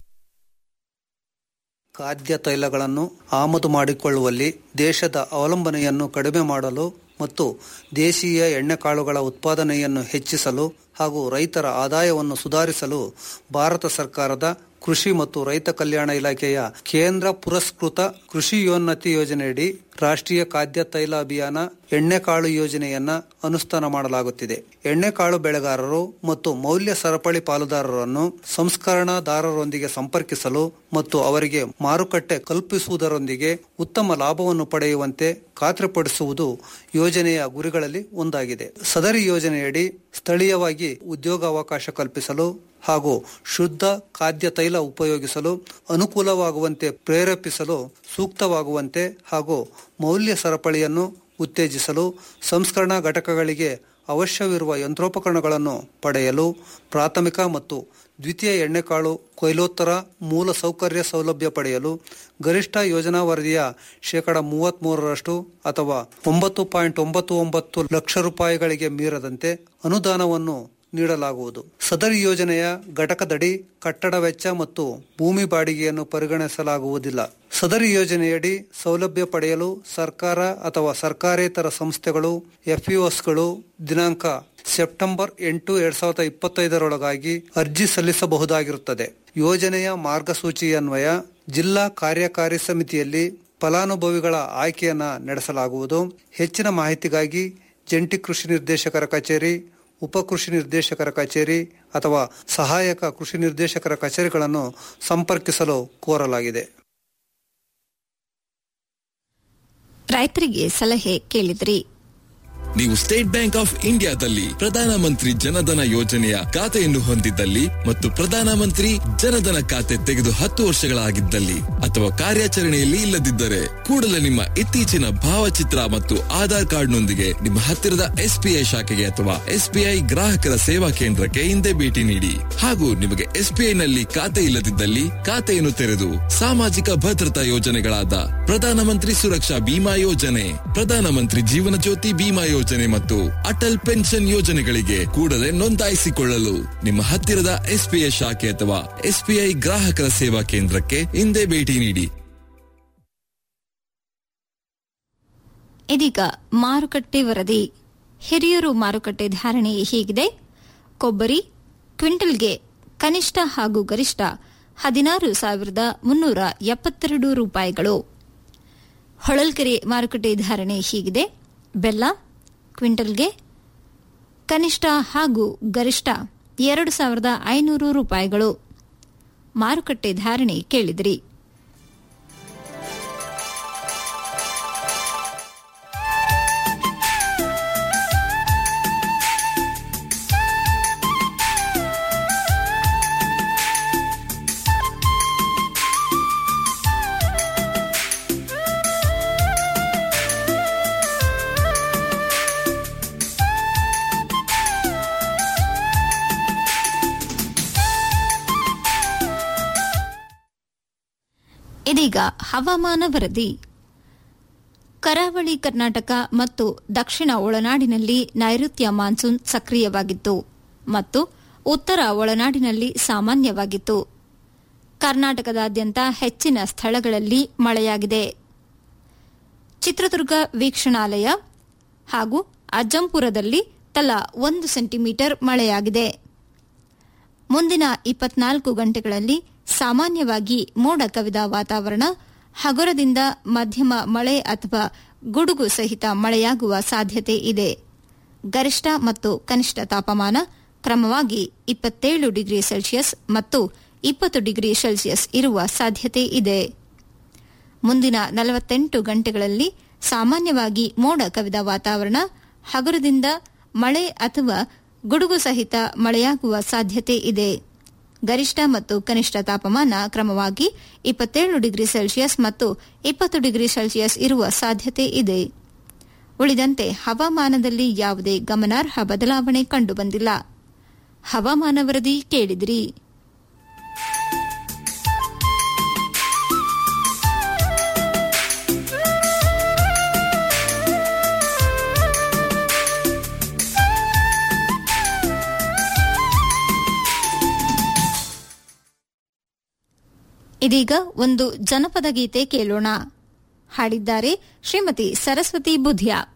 ಖಾದ್ಯ ತೈಲಗಳನ್ನು ಆಮದು ಮಾಡಿಕೊಳ್ಳುವಲ್ಲಿ ದೇಶದ ಅವಲಂಬನೆಯನ್ನು ಕಡಿಮೆ ಮಾಡಲು ಮತ್ತು ದೇಶೀಯ ಎಣ್ಣೆಕಾಳುಗಳ ಉತ್ಪಾದನೆಯನ್ನು ಹೆಚ್ಚಿಸಲು ಹಾಗೂ ರೈತರ ಆದಾಯವನ್ನು ಸುಧಾರಿಸಲು ಭಾರತ ಸರ್ಕಾರದ ಕೃಷಿ ಮತ್ತು ರೈತ ಕಲ್ಯಾಣ ಇಲಾಖೆಯ ಕೇಂದ್ರ ಪುರಸ್ಕೃತ ಕೃಷಿಯೋನ್ನತಿ ಯೋಜನೆಯಡಿ ರಾಷ್ಟ್ರೀಯ ಖಾದ್ಯ ತೈಲ ಅಭಿಯಾನ ಎಣ್ಣೆಕಾಳು ಯೋಜನೆಯನ್ನ ಅನುಷ್ಠಾನ ಮಾಡಲಾಗುತ್ತಿದೆ ಎಣ್ಣೆಕಾಳು ಬೆಳೆಗಾರರು ಮತ್ತು ಮೌಲ್ಯ ಸರಪಳಿ ಪಾಲುದಾರರನ್ನು ಸಂಸ್ಕರಣಾದಾರರೊಂದಿಗೆ ಸಂಪರ್ಕಿಸಲು ಮತ್ತು ಅವರಿಗೆ ಮಾರುಕಟ್ಟೆ ಕಲ್ಪಿಸುವುದರೊಂದಿಗೆ ಉತ್ತಮ ಲಾಭವನ್ನು ಪಡೆಯುವಂತೆ ಖಾತ್ರಿಪಡಿಸುವುದು ಯೋಜನೆಯ ಗುರಿಗಳಲ್ಲಿ ಒಂದಾಗಿದೆ ಸದರಿ ಯೋಜನೆಯಡಿ ಸ್ಥಳೀಯವಾಗಿ ಉದ್ಯೋಗಾವಕಾಶ ಕಲ್ಪಿಸಲು ಹಾಗೂ ಶುದ್ಧ ಖಾದ್ಯ ತೈಲ ಉಪಯೋಗಿಸಲು ಅನುಕೂಲವಾಗುವಂತೆ ಪ್ರೇರೇಪಿಸಲು ಸೂಕ್ತವಾಗುವಂತೆ ಹಾಗೂ ಮೌಲ್ಯ ಸರಪಳಿಯನ್ನು ಉತ್ತೇಜಿಸಲು ಸಂಸ್ಕರಣಾ ಘಟಕಗಳಿಗೆ ಅವಶ್ಯವಿರುವ ಯಂತ್ರೋಪಕರಣಗಳನ್ನು ಪಡೆಯಲು ಪ್ರಾಥಮಿಕ ಮತ್ತು ದ್ವಿತೀಯ ಎಣ್ಣೆಕಾಳು ಕೊಯ್ಲೋತ್ತರ ಮೂಲ ಸೌಕರ್ಯ ಸೌಲಭ್ಯ ಪಡೆಯಲು ಗರಿಷ್ಠ ಯೋಜನಾ ವರದಿಯ ಶೇಕಡ ಮೂವತ್ತ್ ಮೂರರಷ್ಟು ಅಥವಾ ಒಂಬತ್ತು ಪಾಯಿಂಟ್ ಒಂಬತ್ತು ಒಂಬತ್ತು ಲಕ್ಷ ರೂಪಾಯಿಗಳಿಗೆ ಮೀರದಂತೆ ಅನುದಾನವನ್ನು ನೀಡಲಾಗುವುದು ಸದರಿ ಯೋಜನೆಯ ಘಟಕದಡಿ ಕಟ್ಟಡ ವೆಚ್ಚ ಮತ್ತು ಭೂಮಿ ಬಾಡಿಗೆಯನ್ನು ಪರಿಗಣಿಸಲಾಗುವುದಿಲ್ಲ ಸದರಿ ಯೋಜನೆಯಡಿ ಸೌಲಭ್ಯ ಪಡೆಯಲು ಸರ್ಕಾರ ಅಥವಾ ಸರ್ಕಾರೇತರ ಸಂಸ್ಥೆಗಳು ಎಫ್ಇಒಸ್ಗಳು ದಿನಾಂಕ ಸೆಪ್ಟೆಂಬರ್ ಎಂಟು ಎರಡ್ ಸಾವಿರದ ಇಪ್ಪತ್ತೈದರೊಳಗಾಗಿ ಅರ್ಜಿ ಸಲ್ಲಿಸಬಹುದಾಗಿರುತ್ತದೆ ಯೋಜನೆಯ ಮಾರ್ಗಸೂಚಿಯನ್ವಯ ಜಿಲ್ಲಾ ಕಾರ್ಯಕಾರಿ ಸಮಿತಿಯಲ್ಲಿ ಫಲಾನುಭವಿಗಳ ಆಯ್ಕೆಯನ್ನ ನಡೆಸಲಾಗುವುದು ಹೆಚ್ಚಿನ ಮಾಹಿತಿಗಾಗಿ ಜಂಟಿ ಕೃಷಿ ನಿರ್ದೇಶಕರ ಕಚೇರಿ ಉಪ ಕೃಷಿ ನಿರ್ದೇಶಕರ ಕಚೇರಿ ಅಥವಾ ಸಹಾಯಕ ಕೃಷಿ ನಿರ್ದೇಶಕರ ಕಚೇರಿಗಳನ್ನು ಸಂಪರ್ಕಿಸಲು ಕೋರಲಾಗಿದೆ ರೈತರಿಗೆ ಸಲಹೆ ಕೇಳಿದ್ರಿ ನೀವು ಸ್ಟೇಟ್ ಬ್ಯಾಂಕ್ ಆಫ್ ಇಂಡಿಯಾದಲ್ಲಿ ಪ್ರಧಾನಮಂತ್ರಿ ಜನಧನ ಯೋಜನೆಯ ಖಾತೆಯನ್ನು ಹೊಂದಿದ್ದಲ್ಲಿ ಮತ್ತು ಪ್ರಧಾನಮಂತ್ರಿ ಜನಧನ ಖಾತೆ ತೆಗೆದು ಹತ್ತು ವರ್ಷಗಳಾಗಿದ್ದಲ್ಲಿ ಅಥವಾ ಕಾರ್ಯಾಚರಣೆಯಲ್ಲಿ ಇಲ್ಲದಿದ್ದರೆ ಕೂಡಲೇ ನಿಮ್ಮ ಇತ್ತೀಚಿನ ಭಾವಚಿತ್ರ ಮತ್ತು ಆಧಾರ್ ಕಾರ್ಡ್ನೊಂದಿಗೆ ನಿಮ್ಮ ಹತ್ತಿರದ ಎಸ್ಬಿಐ ಶಾಖೆಗೆ ಅಥವಾ ಎಸ್ಬಿಐ ಗ್ರಾಹಕರ ಸೇವಾ ಕೇಂದ್ರಕ್ಕೆ ಹಿಂದೆ ಭೇಟಿ ನೀಡಿ ಹಾಗೂ ನಿಮಗೆ ಎಸ್ಬಿಐ ನಲ್ಲಿ ಖಾತೆ ಇಲ್ಲದಿದ್ದಲ್ಲಿ ಖಾತೆಯನ್ನು ತೆರೆದು ಸಾಮಾಜಿಕ ಭದ್ರತಾ ಯೋಜನೆಗಳಾದ ಪ್ರಧಾನಮಂತ್ರಿ ಸುರಕ್ಷಾ ಬಿಮಾ ಯೋಜನೆ ಪ್ರಧಾನಮಂತ್ರಿ ಜೀವನ ಜ್ಯೋತಿ ಬಿಮಾ ಯೋಜನೆ ಮತ್ತು ಅಟಲ್ ಪೆನ್ಷನ್ ಯೋಜನೆಗಳಿಗೆ ಕೂಡಲೇ ನೋಂದಾಯಿಸಿಕೊಳ್ಳಲು ನಿಮ್ಮ ಹತ್ತಿರದ ಎಸ್ಬಿಐ ಶಾಖೆ ಅಥವಾ ಎಸ್ಬಿಐ ಗ್ರಾಹಕರ ಸೇವಾ ಕೇಂದ್ರಕ್ಕೆ ಹಿಂದೆ ಭೇಟಿ ನೀಡಿ ಇದೀಗ ಮಾರುಕಟ್ಟೆ ವರದಿ ಹಿರಿಯೂರು ಮಾರುಕಟ್ಟೆ ಧಾರಣೆ ಹೀಗಿದೆ ಕೊಬ್ಬರಿ ಕ್ವಿಂಟಲ್ಗೆ ಕನಿಷ್ಠ ಹಾಗೂ ಗರಿಷ್ಠ ಹದಿನಾರು ಸಾವಿರದ ಮುನ್ನೂರ ಎಪ್ಪತ್ತೆರಡು ರೂಪಾಯಿಗಳು ಹೊಳಲ್ಕೆರೆ ಮಾರುಕಟ್ಟೆ ಧಾರಣೆ ಹೀಗಿದೆ ಬೆಲ್ಲ ಕ್ವಿಂಟಲ್ಗೆ ಕನಿಷ್ಠ ಹಾಗೂ ಗರಿಷ್ಠ ಎರಡು ಸಾವಿರದ ಐನೂರು ರೂಪಾಯಿಗಳು ಮಾರುಕಟ್ಟೆ ಧಾರಣೆ ಕೇಳಿದಿರಿ ಇದೀಗ ಹವಾಮಾನ ವರದಿ ಕರಾವಳಿ ಕರ್ನಾಟಕ ಮತ್ತು ದಕ್ಷಿಣ ಒಳನಾಡಿನಲ್ಲಿ ನೈಋತ್ಯ ಮಾನ್ಸೂನ್ ಸಕ್ರಿಯವಾಗಿತ್ತು ಮತ್ತು ಉತ್ತರ ಒಳನಾಡಿನಲ್ಲಿ ಸಾಮಾನ್ಯವಾಗಿತ್ತು ಕರ್ನಾಟಕದಾದ್ಯಂತ ಹೆಚ್ಚಿನ ಸ್ಥಳಗಳಲ್ಲಿ ಮಳೆಯಾಗಿದೆ ಚಿತ್ರದುರ್ಗ ವೀಕ್ಷಣಾಲಯ ಹಾಗೂ ಅಜ್ಜಂಪುರದಲ್ಲಿ ತಲಾ ಒಂದು ಸೆಂಟಿಮೀಟರ್ ಮಳೆಯಾಗಿದೆ ಮುಂದಿನ ಇಪ್ಪತ್ನಾಲ್ಕು ಗಂಟೆಗಳಲ್ಲಿ ಸಾಮಾನ್ಯವಾಗಿ ಮೋಡ ಕವಿದ ವಾತಾವರಣ ಹಗುರದಿಂದ ಮಧ್ಯಮ ಮಳೆ ಅಥವಾ ಗುಡುಗು ಸಹಿತ ಮಳೆಯಾಗುವ ಸಾಧ್ಯತೆ ಇದೆ ಗರಿಷ್ಠ ಮತ್ತು ಕನಿಷ್ಠ ತಾಪಮಾನ ಕ್ರಮವಾಗಿ ಇಪ್ಪತ್ತೇಳು ಡಿಗ್ರಿ ಸೆಲ್ಸಿಯಸ್ ಮತ್ತು ಇಪ್ಪತ್ತು ಡಿಗ್ರಿ ಸೆಲ್ಸಿಯಸ್ ಇರುವ ಸಾಧ್ಯತೆ ಇದೆ ಮುಂದಿನ ನಲವತ್ತೆಂಟು ಗಂಟೆಗಳಲ್ಲಿ ಸಾಮಾನ್ಯವಾಗಿ ಮೋಡ ಕವಿದ ವಾತಾವರಣ ಹಗುರದಿಂದ ಮಳೆ ಅಥವಾ ಗುಡುಗು ಸಹಿತ ಮಳೆಯಾಗುವ ಸಾಧ್ಯತೆ ಇದೆ ಗರಿಷ್ಠ ಮತ್ತು ಕನಿಷ್ಠ ತಾಪಮಾನ ಕ್ರಮವಾಗಿ ಇಪ್ಪತ್ತೇಳು ಡಿಗ್ರಿ ಸೆಲ್ಸಿಯಸ್ ಮತ್ತು ಇಪ್ಪತ್ತು ಡಿಗ್ರಿ ಸೆಲ್ಸಿಯಸ್ ಇರುವ ಸಾಧ್ಯತೆ ಇದೆ ಉಳಿದಂತೆ ಹವಾಮಾನದಲ್ಲಿ ಯಾವುದೇ ಗಮನಾರ್ಹ ಬದಲಾವಣೆ ಕಂಡುಬಂದಿಲ್ಲ ಹವಾಮಾನ ವರದಿ ಕೇಳಿದಿರಿ ಇದೀಗ ಒಂದು ಜನಪದ ಗೀತೆ ಕೇಳೋಣ ಹಾಡಿದ್ದಾರೆ ಶ್ರೀಮತಿ ಸರಸ್ವತಿ ಬುಧಿಯಾ